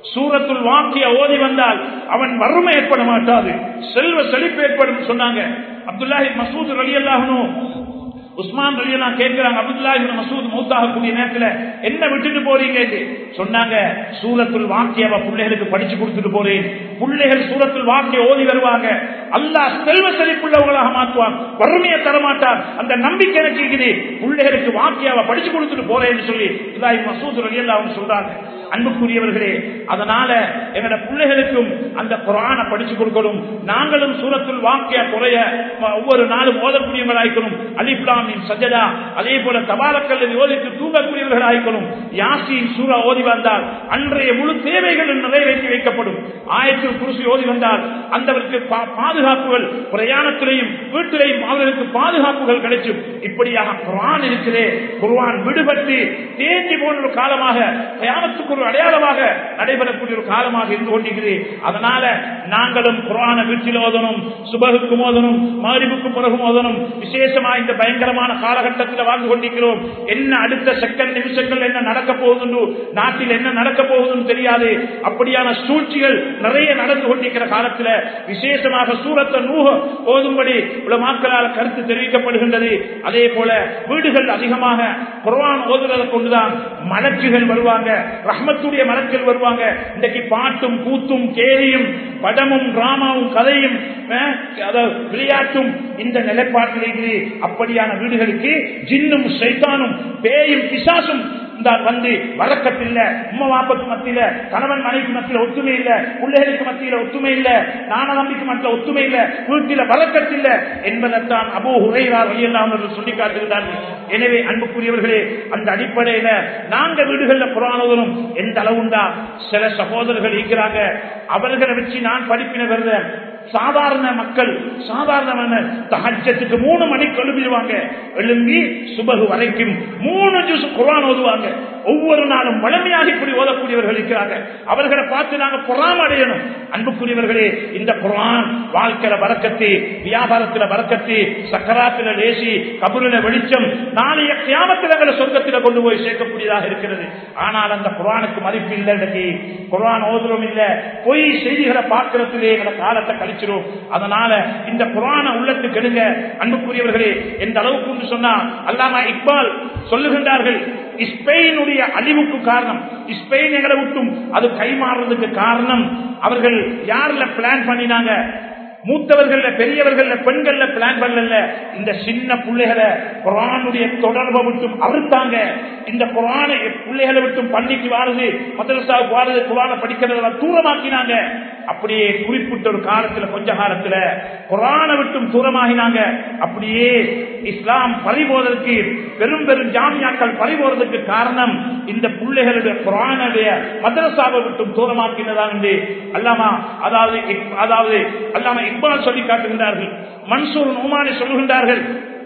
சூரத்துல் வாக்கிய ஓதி வந்தால் அவன் வறுமை ஏற்பட மாட்டாது செல்வ செழிப்பு ஏற்படும் சொன்னாங்க அப்துல்லாஹி மசூத் அலி அல்லாஹனும் உஸ்மான் ரலியெல்லாம் கேட்கிறாங்க அப்துல்லா இப்னு மசூத் மௌத்தாகக்கூடிய நேரத்துல என்ன விட்டுட்டு போறீங்க என்று சொன்னாங்க சூரத்துல் வாக்கியவ பிள்ளைகளுக்கு படிச்சு கொடுத்துட்டு போறேன் பிள்ளைகள் சூரத்துல் வாக்கிய ஓதி வருவாங்க அல்லாஹ் செல்வ செழிப்புள்ளவர்களாக மாற்றுவான் வறுமையை தரமாட்டான் அந்த நம்பிக்கை எனக்கு இருக்குது பிள்ளைகளுக்கு வாக்கியாவை படிச்சு கொடுத்துட்டு போறேன்னு சொல்லி இதாய் மசூத் ரலியெல்லாம் சொல்றாங்க அன்புக்குரியவர்களே அதனால எங்களோட பிள்ளைகளுக்கும் அந்த குரானை படிச்சு கொடுக்கணும் நாங்களும் சூரத்துல் வாக்கிய குறைய ஒவ்வொரு நாளும் ஓதக்கூடியவர்களாய்க்கணும் அலிப்லாமின் சஜதா அதே போல தபாலக்கல்லை ஓதித்து தூங்கக்கூடியவர்களாய்க்கணும் யாசின் சூரா ஓதி வந்தால் அன்றைய முழு தேவைகளும் நிறைவேற்றி வைக்கப்படும் ஆயத்தில் குருசி ஓதி வந்தால் அந்தவருக்கு பா- பாதுகாப்புகள் பிரயாணத்திலையும் வீட்டிலையும் அவர்களுக்கு பாதுகாப்புகள் கிடைக்கும் இப்படியாக குர்ஆன் இருக்கிறே குர்ஆன் விடுபட்டு தேஞ்சி போன ஒரு காலமாக பிரயாணத்துக்கு ஒரு அடையாளமாக நடைபெறக்கூடிய ஒரு காலமாக இருந்து கொண்டிருக்கிறது அதனால நாங்களும் குர்ஆனை வீட்டில் ஓதணும் சுபகுக்கும் ஓதணும் மாரிபுக்கும் பிறகும் ஓதணும் விசேஷமா இந்த பயங்கரமான காலகட்டத்தில் வாழ்ந்து கொண்டிருக்கிறோம் என்ன அடுத்த செகண்ட் நிமிஷங்கள் என்ன நடக்க போகுதுன்னு நாட்டில் என்ன நடக்க போகுதுன்னு தெரியாது அப்படியான சூழ்ச்சிகள் நிறைய நடந்து கொண்டிருக்கிற காலத்தில் விசேஷமாக சூரத்தை நூக ஓதும்படி உலமாக்களால் கருத்து தெரிவிக்கப்படுகின்றது அதே போல வீடுகள் அதிகமாக குர்ஆன் ஓதுறதை கொண்டுதான் மலக்குகள் வருவாங்க ரஹ்மத்துடைய மலக்குகள் வருவாங்க இன்றைக்கு பாட்டும் கூத்தும் கேலியும் படமும் டிராமாவும் கதையும் அஹ், அதாவது விளையாட்டும் இந்த நிலைப்பாட்டில் இருக்குது அப்படியான வீடுகளுக்கு ஜின்னும் சைத்தானும் பேயும் பிசாசும் இந்த வந்து வரக்கத்தில்ல உம்மா வாப்பத்து மத்தியில கணவன் மனைவி மத்தியில ஒத்துமை இல்ல பிள்ளைகளுக்கு மத்தியில ஒத்துமை இல்ல நான நம்பிக்கை மத்தியில ஒத்துமை இல்ல வீட்டில வரக்கத்தில்ல என்பதைத்தான் அபோ உரையார் வழியெல்லாம் சொல்லி காட்டுகிறார்கள் எனவே அன்புக்குரியவர்களே அந்த அடிப்படையில நாங்க வீடுகள்ல புறாணுவதும் எந்த அளவுண்டா சில சகோதரர்கள் இருக்கிறாங்க அவர்களை வச்சு நான் படிப்பின வருதேன் சாதாரண மக்கள் சாதாரணமான தஹஜத்துக்கு மூணு மணிக்கு எழுப்பிடுவாங்க எழும்பி சுபகு வரைக்கும் மூணு ஜூஸ் குரான் ஓதுவாங்க ஒவ்வொரு நாளும் வளமையாக இப்படி ஓதக்கூடியவர்கள் இருக்கிறாங்க அவர்களை பார்த்து நாங்க பொறாம அடையணும் அன்புக்குரியவர்களே இந்த குரான் வாழ்க்கையில வரக்கத்து வியாபாரத்துல வரக்கத்து சக்கராத்துல லேசி கபுரில வெளிச்சம் நாளைய கியாமத்தில் எங்களை சொர்க்கத்தில் கொண்டு போய் சேர்க்கக்கூடியதாக இருக்கிறது ஆனால் அந்த குரானுக்கு மதிப்பு இல்லை இன்னைக்கு குரான் ஓதுறோம் இல்ல பொய் செய்திகளை பார்க்கறதுலே எங்களை காலத்தை கழிச்சிரும் அதனால இந்த குரான உள்ளத்துக்கு எடுங்க அன்புக்குரியவர்களே எந்த அளவுக்கு சொன்னா அல்லாமா இக்பால் சொல்லுகின்றார்கள் ஸ்பெயினுடைய அழிவுக்கு காரணம் ஸ்பெயின் எங்களை விட்டும் அது கைமாறுறதுக்கு காரணம் அவர்கள் யாருல பிளான் பண்ணினாங்க மூத்தவர்கள் பெரியவர்கள் பெண்கள்ல பிளான் பண்ணல இந்த சின்ன பிள்ளைகளை குரானுடைய தொடர்பை விட்டும் அறுத்தாங்க இந்த குரானை பிள்ளைகளை விட்டும் பள்ளிக்கு வாருது மதரசாவுக்கு வாருது குரானை படிக்கிறத தூரமாக்கினாங்க அப்படியே குறிப்பிட்ட ஒரு காலத்துல கொஞ்ச காலத்துல குரானை விட்டும் தூரமாகினாங்க அப்படியே இஸ்லாம் பறிபோவதற்கு பெரும் பெரும் ஜாமியாக்கள் பறிபோறதுக்கு காரணம் இந்த பிள்ளைகளுடைய குரானுடைய மதரசாவை விட்டும் தூரமாக்கினதான் என்று அல்லாமா அதாவது இக்- அதாவது அல்லாமா இக்பால் சொல்லி காட்டுகின்றார்கள் மன்சூர் நோமானி சொல்லுகின்றார்கள்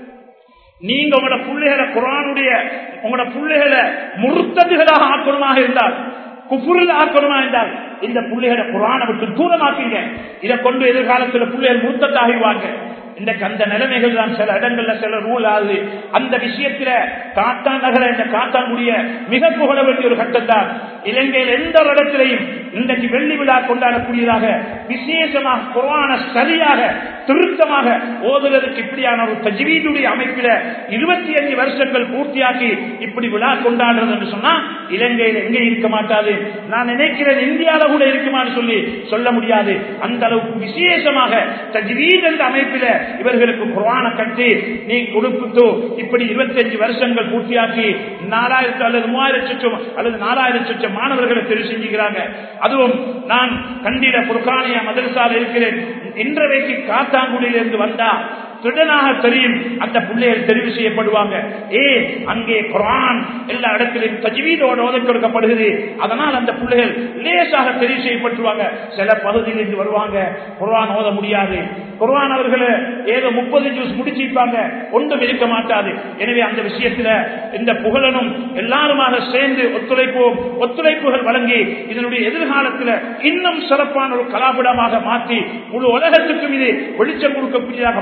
நீங்க உங்களோட பிள்ளைகளை குரானுடைய உங்களோட பிள்ளைகளை முறுத்ததுகளாக ஆக்கணுமாக இருந்தால் குஃபுரில் ஆக்கணுமா என்றால் இந்த பிள்ளைகளை குரானை விட்டு தூரமாக்குங்க இதை கொண்டு எதிர்காலத்தில் பிள்ளைகள் முறுத்தத்தாகிவாங்க இன்றைக்கு அந்த நிலைமைகள் தான் சில இடங்கள்ல சில ரூல் ஆகுது அந்த விஷயத்துல காத்தான் நகர இந்த காத்தான்குடிய மிக புகழ வேண்டிய ஒரு கட்டம் தான் இலங்கையில் எந்த ஒரு இடத்திலையும் இன்றைக்கு வெள்ளி விழா கொண்டாடக்கூடியதாக விசேஷமாக குரான சரியாக திருத்தமாக ஓதுவதற்கு இப்படியான ஒரு தஜ்வீதுடைய அமைப்பில இருபத்தி அஞ்சு வருஷங்கள் பூர்த்தியாக்கி இப்படி விழா கொண்டாடுறது என்று சொன்னா இலங்கையில் எங்கே இருக்க மாட்டாது நான் நினைக்கிறேன் இந்தியாவில கூட இருக்குமான்னு சொல்லி சொல்ல முடியாது அந்த அளவுக்கு விசேஷமாக தஜ்வீத் என்ற அமைப்பில இவர்களுக்கு குரான கட்டி நீ கொடுப்புத்தோ இப்படி இருபத்தஞ்சு வருஷங்கள் பூர்த்தியாக்கி நாலாயிரத்து அல்லது மூவாயிரம் லட்சம் அல்லது நாலாயிரம் லட்சம் மாணவர்களை தெரிவு செஞ்சுக்கிறாங்க அதுவும் நான் கண்டிட புர்கானிய மதரசாவில் இருக்கிறேன் இன்றவைக்கு காத்தாங்குடியிலிருந்து வந்தா திடனாக தெரியும் அந்த பிள்ளைகள் தெரிவு செய்யப்படுவாங்க ஏ அங்கே குரான் எல்லா இடத்திலும் தஜ்வீதோடு ஓத கொடுக்கப்படுகிறது அதனால் அந்த பிள்ளைகள் லேசாக தெரிவு செய்யப்பட்டுருவாங்க சில பகுதியில் இருந்து வருவாங்க குரான் ஓத முடியாது குரான் அவர்களை ஏதோ முப்பது ஜூஸ் முடிச்சிருப்பாங்க ஒன்றும் இருக்க மாட்டாது எனவே அந்த விஷயத்துல இந்த புகழனும் எல்லாருமாக சேர்ந்து ஒத்துழைப்போம் ஒத்துழைப்புகள் வழங்கி இதனுடைய எதிர்காலத்தில் இன்னும் சிறப்பான ஒரு கலாபுடமாக மாற்றி முழு உலகத்துக்கும் இது வெளிச்சம் கொடுக்கக்கூடியதாக மாறணும்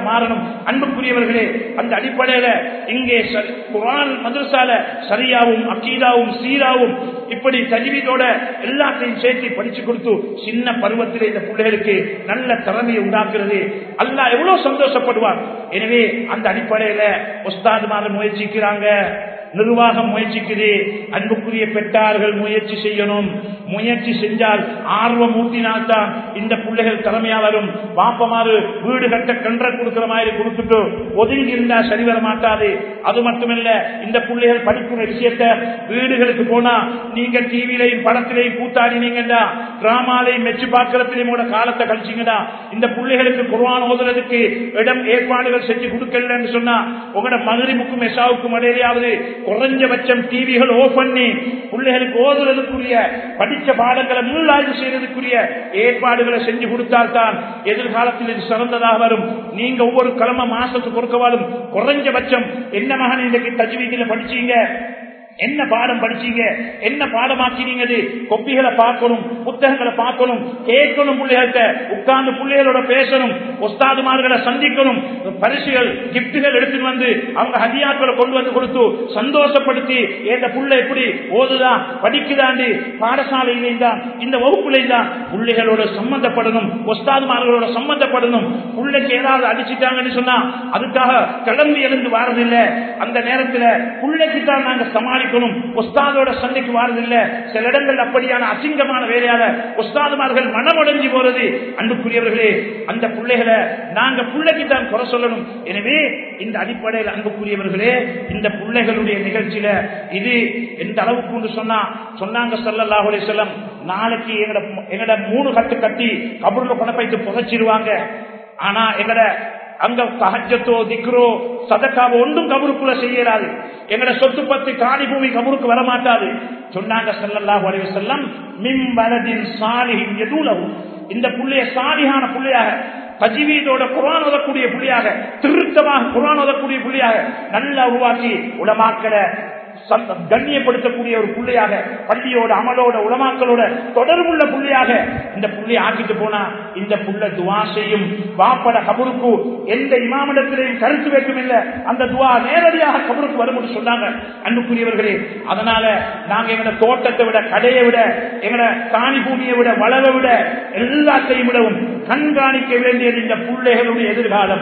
அன்புக்குரியவர்களே அந்த அடிப்படையில இங்கே சரி- குர்ஆன் மதரசால சரியாவும் அக்கீதாவும் சீராவும் இப்படி தஜ்வீதோட எல்லாத்தையும் சேர்த்து படிச்சு கொடுத்து சின்ன பருவத்தில் இந்த பிள்ளைகளுக்கு நல்ல திறமையை உண்டாக்குறது அல்லாஹ் எவ்வளவு சந்தோஷப்படுவார் எனவே அந்த அடிப்படையில உஸ்தாதுமார் முயற்சிக்கிறாங்க நிர்வாகம் முயற்சிக்குது அன்புக்குரிய பெற்றார்கள் முயற்சி செய்யணும் முயற்சி செஞ்சால் ஆர்வம் ஊட்டினால்தான் இந்த பிள்ளைகள் திறமையா வரும் பாப்பமாறு வீடு கட்ட கன்ற கொடுக்கிற மாதிரி கொடுத்துட்டு ஒதுங்கி இருந்தா சரி வர மாட்டாது அது மட்டுமல்ல இந்த பிள்ளைகள் படிக்கிற விஷயத்த வீடுகளுக்கு போனா நீங்க டிவிலையும் படத்திலையும் கூத்தாடினீங்கடா டிராமாலையும் மெச்சு பார்க்கறதுலையும் கூட காலத்தை கழிச்சீங்கடா இந்த பிள்ளைகளுக்கு குர்ஆன் ஓதுறதுக்கு இடம் ஏற்பாடுகள் செஞ்சு கொடுக்கலன்னு சொன்னா உங்களோட மகரிமுக்கும் மெசாவுக்கும் இடையிலாவது குறைஞ்சபட்சம் டிவிகள் ஓ பண்ணி பிள்ளைகளுக்கு ஓதுறதுக்குரிய படிச்ச பாடங்களை முள்ளாய்வு செய்யறதுக்குரிய ஏற்பாடுகளை செஞ்சு கொடுத்தால்தான் எதிர்காலத்தில் இது சிறந்ததாக வரும் நீங்க ஒவ்வொரு கிழமை மாசத்துக்கு கொடுக்கவாலும் குறைஞ்சபட்சம் என்ன மகன் இன்னைக்கு தஜ்வீதியில படிச்சீங்க என்ன பாடம் படிச்சீங்க என்ன பாடமாக்கினீங்க கொப்பிகளை பார்க்கணும் புத்தகங்களை பார்க்கணும் கேட்கணும் பிள்ளைகள்கிட்ட உட்கார்ந்து பிள்ளைகளோட பேசணும் ஒஸ்தாதுமார்களை சந்திக்கணும் பரிசுகள் கிப்டுகள் எடுத்துட்டு வந்து அவங்க ஹதியாக்களை கொண்டு வந்து கொடுத்து சந்தோஷப்படுத்தி இந்த புள்ள எப்படி ஓதுதா படிக்குதாண்டு பாடசாலையிலையும் தான் இந்த வகுப்புலையும் தான் பிள்ளைகளோட சம்பந்தப்படணும் ஒஸ்தாதுமார்களோட சம்பந்தப்படணும் பிள்ளைக்கு ஏதாவது அடிச்சிட்டாங்கன்னு சொன்னா அதுக்காக கிளம்பி எழுந்து வாரதில்லை அந்த நேரத்துல பிள்ளைக்கு தான் நாங்க சமாளிக்கணும் ஒஸ்தாதோட சண்டைக்கு வாரதில்லை சில இடங்கள் அப்படியான அசிங்கமான வேலையால ஒஸ்தாதுமார்கள் மனமுடைஞ்சு போறது அன்புக்குரியவர்களே அந்த பிள்ளைகளை நாங்க பிள்ளைக்கு தான் குறை சொல்லணும் எனவே இந்த அடிப்படையில் அன்புக்குரியவர்களே இந்த பிள்ளைகளுடைய நிகழ்ச்சியில இது எந்த அளவுக்கு கொண்டு சொன்னா சொன்னாங்க சல்லல்லாஹு அலைஹி வஸல்லம் நாளைக்கு எங்கட எங்கட மூணு கட்டு கட்டி கபூர்ல கொண்டு போயிட்டு புதைச்சிருவாங்க ஆனா எங்கட அங்க சஹஜத்தோ திக்ரோ சதக்காவோ ஒன்றும் கபருக்குள்ள செய்யறாது எங்கட சொத்து பத்து காணி பூமி கபருக்கு வரமாட்டாது சொன்னாங்க ஸல்லல்லாஹு அலைஹி வஸல்லம் மின் வலதின் சாலிஹின் யதூலஹு இந்த புள்ளைய சாலிஹான புள்ளையாக தஜ்வீதோட குர்ஆன் ஓதக்கூடிய புள்ளியாக திருத்தமாக குர்ஆன் ஓதக்கூடிய புள்ளியாக நல்லா உருவாக்கி உலமாக்களை சந்த- கண்ணியப்படுத்தக்கூடிய ஒரு புள்ளையாக பள்ளியோட அமலோட உலமாக்களோட தொடர்புள்ள புள்ளையாக இந்த புள்ளையை ஆக்கிட்டு போனா இந்த புள்ள துவா செய்யும் வாப்பட கபருக்கு எந்த இமாமிடத்திலையும் கருத்து வைக்கும் இல்ல அந்த துவா நேரடியாக கபருக்கு வரும்னு சொன்னாங்க அன்புக்குரியவர்களே அதனால நாங்க எங்கட தோட்டத்தை விட கடையை விட எங்கட காணி பூமியை விட வளவை விட எல்லாத்தையும் விடவும் கண்காணிக்க வேண்டியது இந்த பிள்ளைகளுடைய எதிர்காலம்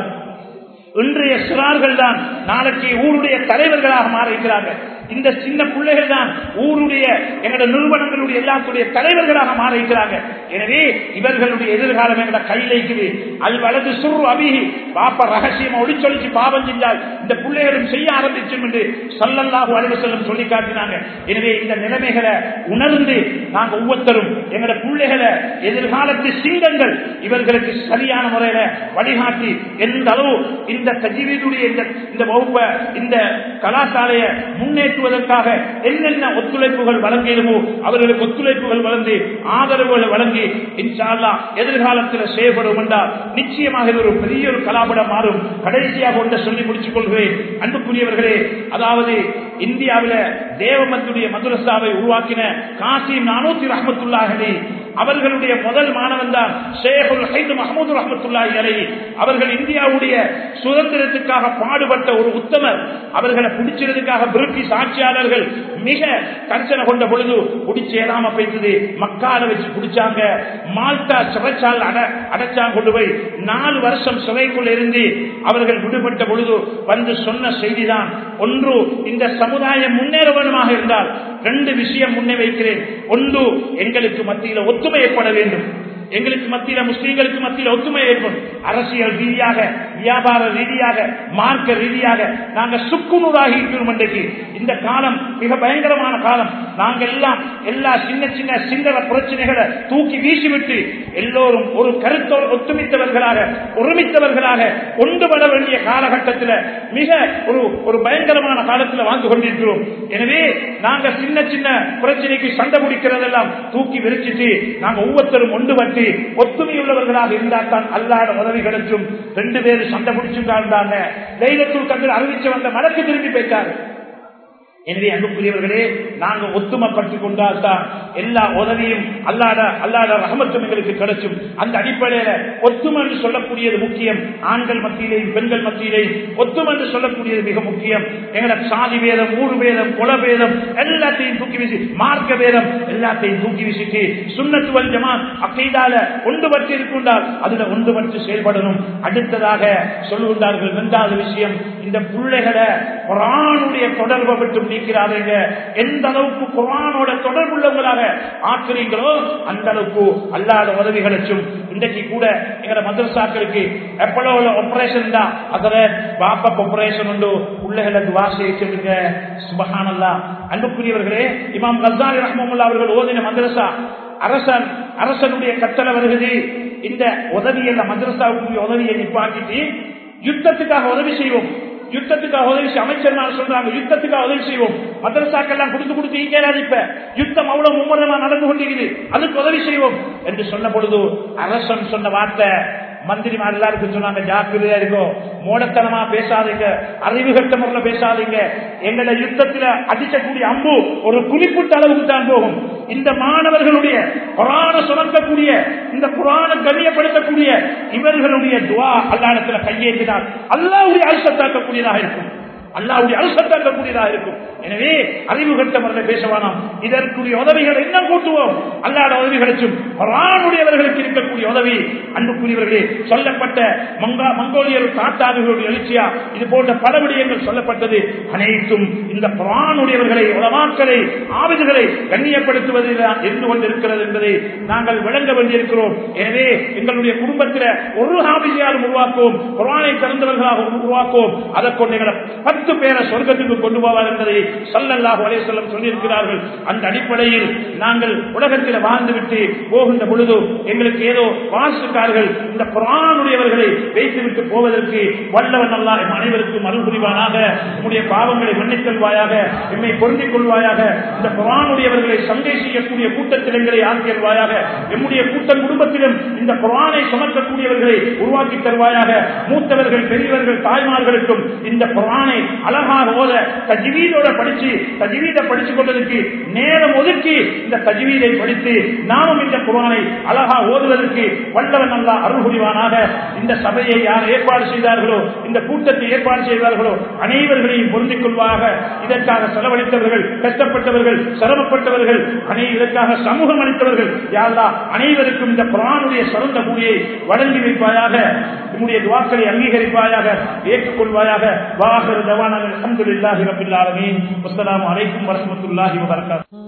இன்றைய சிறார்கள் தான் நாளைக்கு ஊருடைய தலைவர்களாக மாற இருக்கிறார்கள் இந்த சின்ன பிள்ளைகள் தான் ஊருடைய எங்களோட நிறுவனங்களுடைய எல்லாத்துடைய தலைவர்களாக மாற இருக்கிறாங்க எனவே இவர்களுடைய எதிர்காலம் எங்களோட கையில் இருக்குது அது வலது சுரு அபிகி பாப்ப ரகசியமா ஒளிச்சொலிச்சு பாவம் செஞ்சால் இந்த பிள்ளைகளும் செய்ய ஆரம்பிக்கும் என்று சல்லல்லாஹு அலைஹி வஸல்லம் சொல்லி காட்டினாங்க எனவே இந்த நிலைமைகளை உணர்ந்து நாங்க ஒவ்வொருத்தரும் எங்களோட பிள்ளைகளை எதிர்காலத்து சிங்கங்கள் இவர்களுக்கு சரியான முறையில வழிகாட்டி எந்த அளவு இந்த தஜீவிதுடைய இந்த இந்த வகுப்பை இந்த கலாசாலையை முன்னேற்றுவதற்காக என்னென்ன ஒத்துழைப்புகள் வழங்கிடுமோ அவர்களுக்கு ஒத்துழைப்புகள் வழங்கி ஆதரவுகளை வழங்கி இன்ஷா அல்லாஹ் எதிர்காலத்தில் செயல்படும் என்றால் நிச்சயமாக இது ஒரு பெரிய ஒரு கலாபடம் மாறும் கடைசியாக ஒன்றை சொல்லி முடிச்சுக் கொள்கிறேன் அன்புக்குரியவர்களே அதாவது இந்தியாவில தேவமத்துடைய மதுரசாவை உருவாக்கின காசிம் நானூத்தி ரஹமத்துல்லாஹி அவர்களுடைய முதல் மாணவன் தான் ஷேகுல் ஹைது மஹமூது ரஹமத்துல்லாஹி அலைஹி அவர்கள் இந்தியாவுடைய சுதந்திரத்துக்காக பாடுபட்ட ஒரு உத்தமர் அவர்களை பிடிச்சதுக்காக பிரிட்டிஷ் ஆட்சியாளர்கள் மிக கர்ச்சனை கொண்ட பொழுது பிடிச்சேலாம போயிட்டது மக்கால வச்சு பிடிச்சாங்க மால்டா சிறைச்சால் அட அடைச்சாங்க கொண்டு போய் நாலு வருஷம் சிறைக்குள் இருந்து அவர்கள் விடுபட்ட பொழுது வந்து சொன்ன செய்திதான் ஒன்று இந்த சமுதாயம் முன்னேற வேண்டுமாக இருந்தால் ரெண்டு விஷயம் முன்னே வைக்கிறேன் ஒன்று எங்களுக்கு மத்தியில் ஒத்துமை ஏற்பட வேண்டும் எங்களுக்கு மத்தியில முஸ்லீம்களுக்கு மத்தியில ஒத்துமை ஏற்படும் அரசியல் ரீதியாக வியாபார ரீதியாக மார்க்க ரீதியாக நாங்க சுக்குநூறாகி இருக்கிறோம் இன்றைக்கு இந்த காலம் மிக பயங்கரமான காலம் நாங்க எல்லாம் எல்லா சின்ன சின்ன சில்லற பிரச்சனைகளை தூக்கி வீசிவிட்டு எல்லோரும் ஒரு கருத்தோடு ஒத்துமித்தவர்களாக ஒருமித்தவர்களாக ஒன்றுபட வேண்டிய காலகட்டத்தில் மிக ஒரு ஒரு பயங்கரமான காலத்தில் வாழ்ந்து கொண்டிருக்கிறோம் எனவே நாங்க சின்ன சின்ன பிரச்சனைக்கு சண்டை பிடிக்கிறதெல்லாம் தூக்கி விரிச்சிட்டு நாங்க ஒவ்வொருத்தரும் ஒன்றுபட்டு ஒத்துமையுள்ளவர்களாக இருந்தால் தான் அல்லாத உதவி கிடைக்கும் ரெண்டு பேரும் சண்டை பிடிச்சுட்டாங்க தைரியத்துள் கண்டு அறிவிச்சு வந்த மடக்கு திரும்பி போயிட்டாரு எனவே அன்புக்குரியவர்களே நாங்கள் ஒத்துமைப்பட்டுக் கொண்டால்தான் எல்லா உதவியும் அல்லாத அல்லாத ரகமத்தும் எங்களுக்கு கிடைச்சும் அந்த அடிப்படையில ஒத்துமை என்று சொல்லக்கூடியது முக்கியம் ஆண்கள் மத்தியிலேயும் பெண்கள் மத்தியிலேயும் ஒத்துமை என்று சொல்லக்கூடியது மிக முக்கியம் எங்களை சாதி வேதம் ஊர் வேதம் குல வேதம் எல்லாத்தையும் தூக்கி வீசி மார்க்க வேதம் எல்லாத்தையும் தூக்கி வீசிட்டு சுண்ணத்து வஞ்சமா அக்கைதால ஒன்று பற்றி இருக்கின்றால் அதுல ஒன்று பற்றி செயல்படணும் அடுத்ததாக சொல்லுகின்றார்கள் இரண்டாவது விஷயம் இந்த பிள்ளைகளை குரானுடைய தொடர்பை விட்டு நீக்கிறாதீங்க எந்த அளவுக்கு குரானோட தொடர்புள்ளவங்களாக ஆக்குறீங்களோ அந்த அளவுக்கு அல்லாத உதவிகளுக்கும் இன்றைக்கு கூட எங்க மதரசாக்களுக்கு எப்பளோ ஆபரேஷன் தான் அதுல பாப்பா ஆபரேஷன் உண்டு பிள்ளைகளை வாசி வச்சிருக்க சுபகானல்லா அன்புக்குரியவர்களே இமாம் கசாலி ரஹமுல்லா அவர்கள் ஓதின மதரசா அரசன் அரசனுடைய கட்டளை வருகிறது இந்த உதவியை மதரசாவுக்கு உதவியை நிப்பாக்கிட்டு யுத்தத்துக்காக உதவி செய்வோம் யுத்தத்துக்காக உதவி செய்ய அமைச்சர் சொல்றாங்க யுத்தத்துக்காக உதவி செய்வோம் மதரசாக்கெல்லாம் கொடுத்து கொடுத்து ஈக்கேறாது இப்ப யுத்தம் அவ்வளவு மும்முரமா நடந்து கொண்டிருக்குது அதுக்கு உதவி செய்வோம் என்று சொன்ன பொழுது அரசன் சொன்ன வார்த்தை மந்திரிமார் எல்லாருக்கும் சொன்னாங்க ஜாக்கிரதையா இருக்கும் மூடத்தனமா பேசாதீங்க அறிவு கட்ட முறையில் பேசாதீங்க எங்களோட யுத்தத்துல அடிக்கக்கூடிய அம்பு ஒரு குறிப்பிட்ட அளவுக்கு தான் போகும் இந்த மாணவர்களுடைய குரான சுமக்கக்கூடிய இந்த குரான கண்ணியப்படுத்தக்கூடிய இவர்களுடைய துவா அல்லாடத்துல கையேற்றினால் அல்லாவுடைய அரிசத்தாக்கக்கூடியதாக இருக்கும் அல்லாவுடைய அரிசத்தாக்கக்கூடியதாக இருக்கும் எனவே அறிவு கட்ட முறையில் பேசவானாம் இதற்குரிய உதவிகளை இன்னும் கூட்டுவோம் அல்லாத உதவி கிடைச்சும் குரானுடையவர்களுக்கு இருக்கக்கூடிய உதவி அன்புக்குரியவர்களே சொல்லப்பட்ட மங்கா மங்கோலியர் தாத்தாவிகளுடைய எழுச்சியா இது போன்ற பல விடயங்கள் சொல்லப்பட்டது அனைத்தும் இந்த குரானுடையவர்களை உலமாக்களை ஆவிதுகளை கண்ணியப்படுத்துவதில் இருந்து கொண்டிருக்கிறது என்பதை நாங்கள் விளங்க வேண்டியிருக்கிறோம் எனவே எங்களுடைய குடும்பத்தில் ஒரு ஆபிதியாலும் உருவாக்குவோம் குரானை திறந்தவர்களாக உருவாக்குவோம் அதை கொண்டு எங்களை பத்து பேரை சொர்க்கத்துக்கு கொண்டு போவார் என்பதை சல்லல்லாஹு அலையம் சொல்லியிருக்கிறார்கள் அந்த அடிப்படையில் நாங்கள் உலகத்தில் வாழ்ந்துவிட்டு போகின்ற பொழுது எங்களுக்கு ஏதோ வாசுக்கார்கள் இந்த குரானுடையவர்களை வைத்துவிட்டு போவதற்கு வல்லவன் அல்லா எம் அனைவருக்கும் அருள் புரிவானாக நம்முடைய பாவங்களை மன்னித்தல்வாயாக எம்மை பொருந்திக் கொள்வாயாக இந்த குரானுடையவர்களை சங்கை செய்யக்கூடிய கூட்டத்தில் எங்களை ஆக்கியல்வாயாக எம்முடைய கூட்டம் குடும்பத்திலும் இந்த குரானை சுமக்கக்கூடியவர்களை உருவாக்கி தருவாயாக மூத்தவர்கள் பெரியவர்கள் தாய்மார்களுக்கும் இந்த குரானை அழகாக ஓத தஜ்வீதோட படிச்சு தஜ்வீத படிச்சு கொண்டதற்கு நேரம் ஒதுக்கி இந்த தஜ்வீதை படித்து நாமும் இந்த குரானை அழகா ஓதுவதற்கு வல்லவன் அல்லா அருள் புரிவானாக இந்த சபையை யார் ஏற்பாடு செய்தார்களோ இந்த கூட்டத்தை ஏற்பாடு செய்தார்களோ அனைவர்களையும் பொருந்திக் கொள்வாக இதற்காக செலவழித்தவர்கள் கஷ்டப்பட்டவர்கள் சிரமப்பட்டவர்கள் அனை இதற்காக சமூகம் அளித்தவர்கள் யாரா அனைவருக்கும் இந்த குரானுடைய சிறந்த கூலியை வழங்கி வைப்பாயாக நம்முடைய துவாக்களை அங்கீகரிப்பாயாக ஏற்றுக்கொள்வாயாக வாகர் தவான அலமதுல்லாஹி ரபில் ஆலமீன் அஸ்ஸலாமு அலைக்கும் வரஹ்மத்துல்லாஹி வபரகாத்துஹு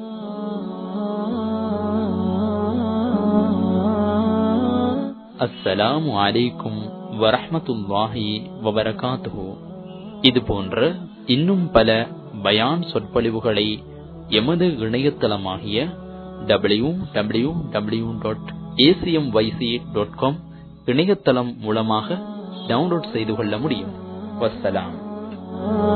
அஸ்ஸலாமு அலைக்கும் வரஹ்மத்துல்லாஹி வபரகாத்துஹு இது போன்ற இன்னும் பல பயான் சொற்பொழிவுகளை எமது இணையதளமாகிய W W W dot ACM YC dot com இணையதளம் மூலமாக டவுன்லோட் செய்து கொள்ள முடியும் வசலாம்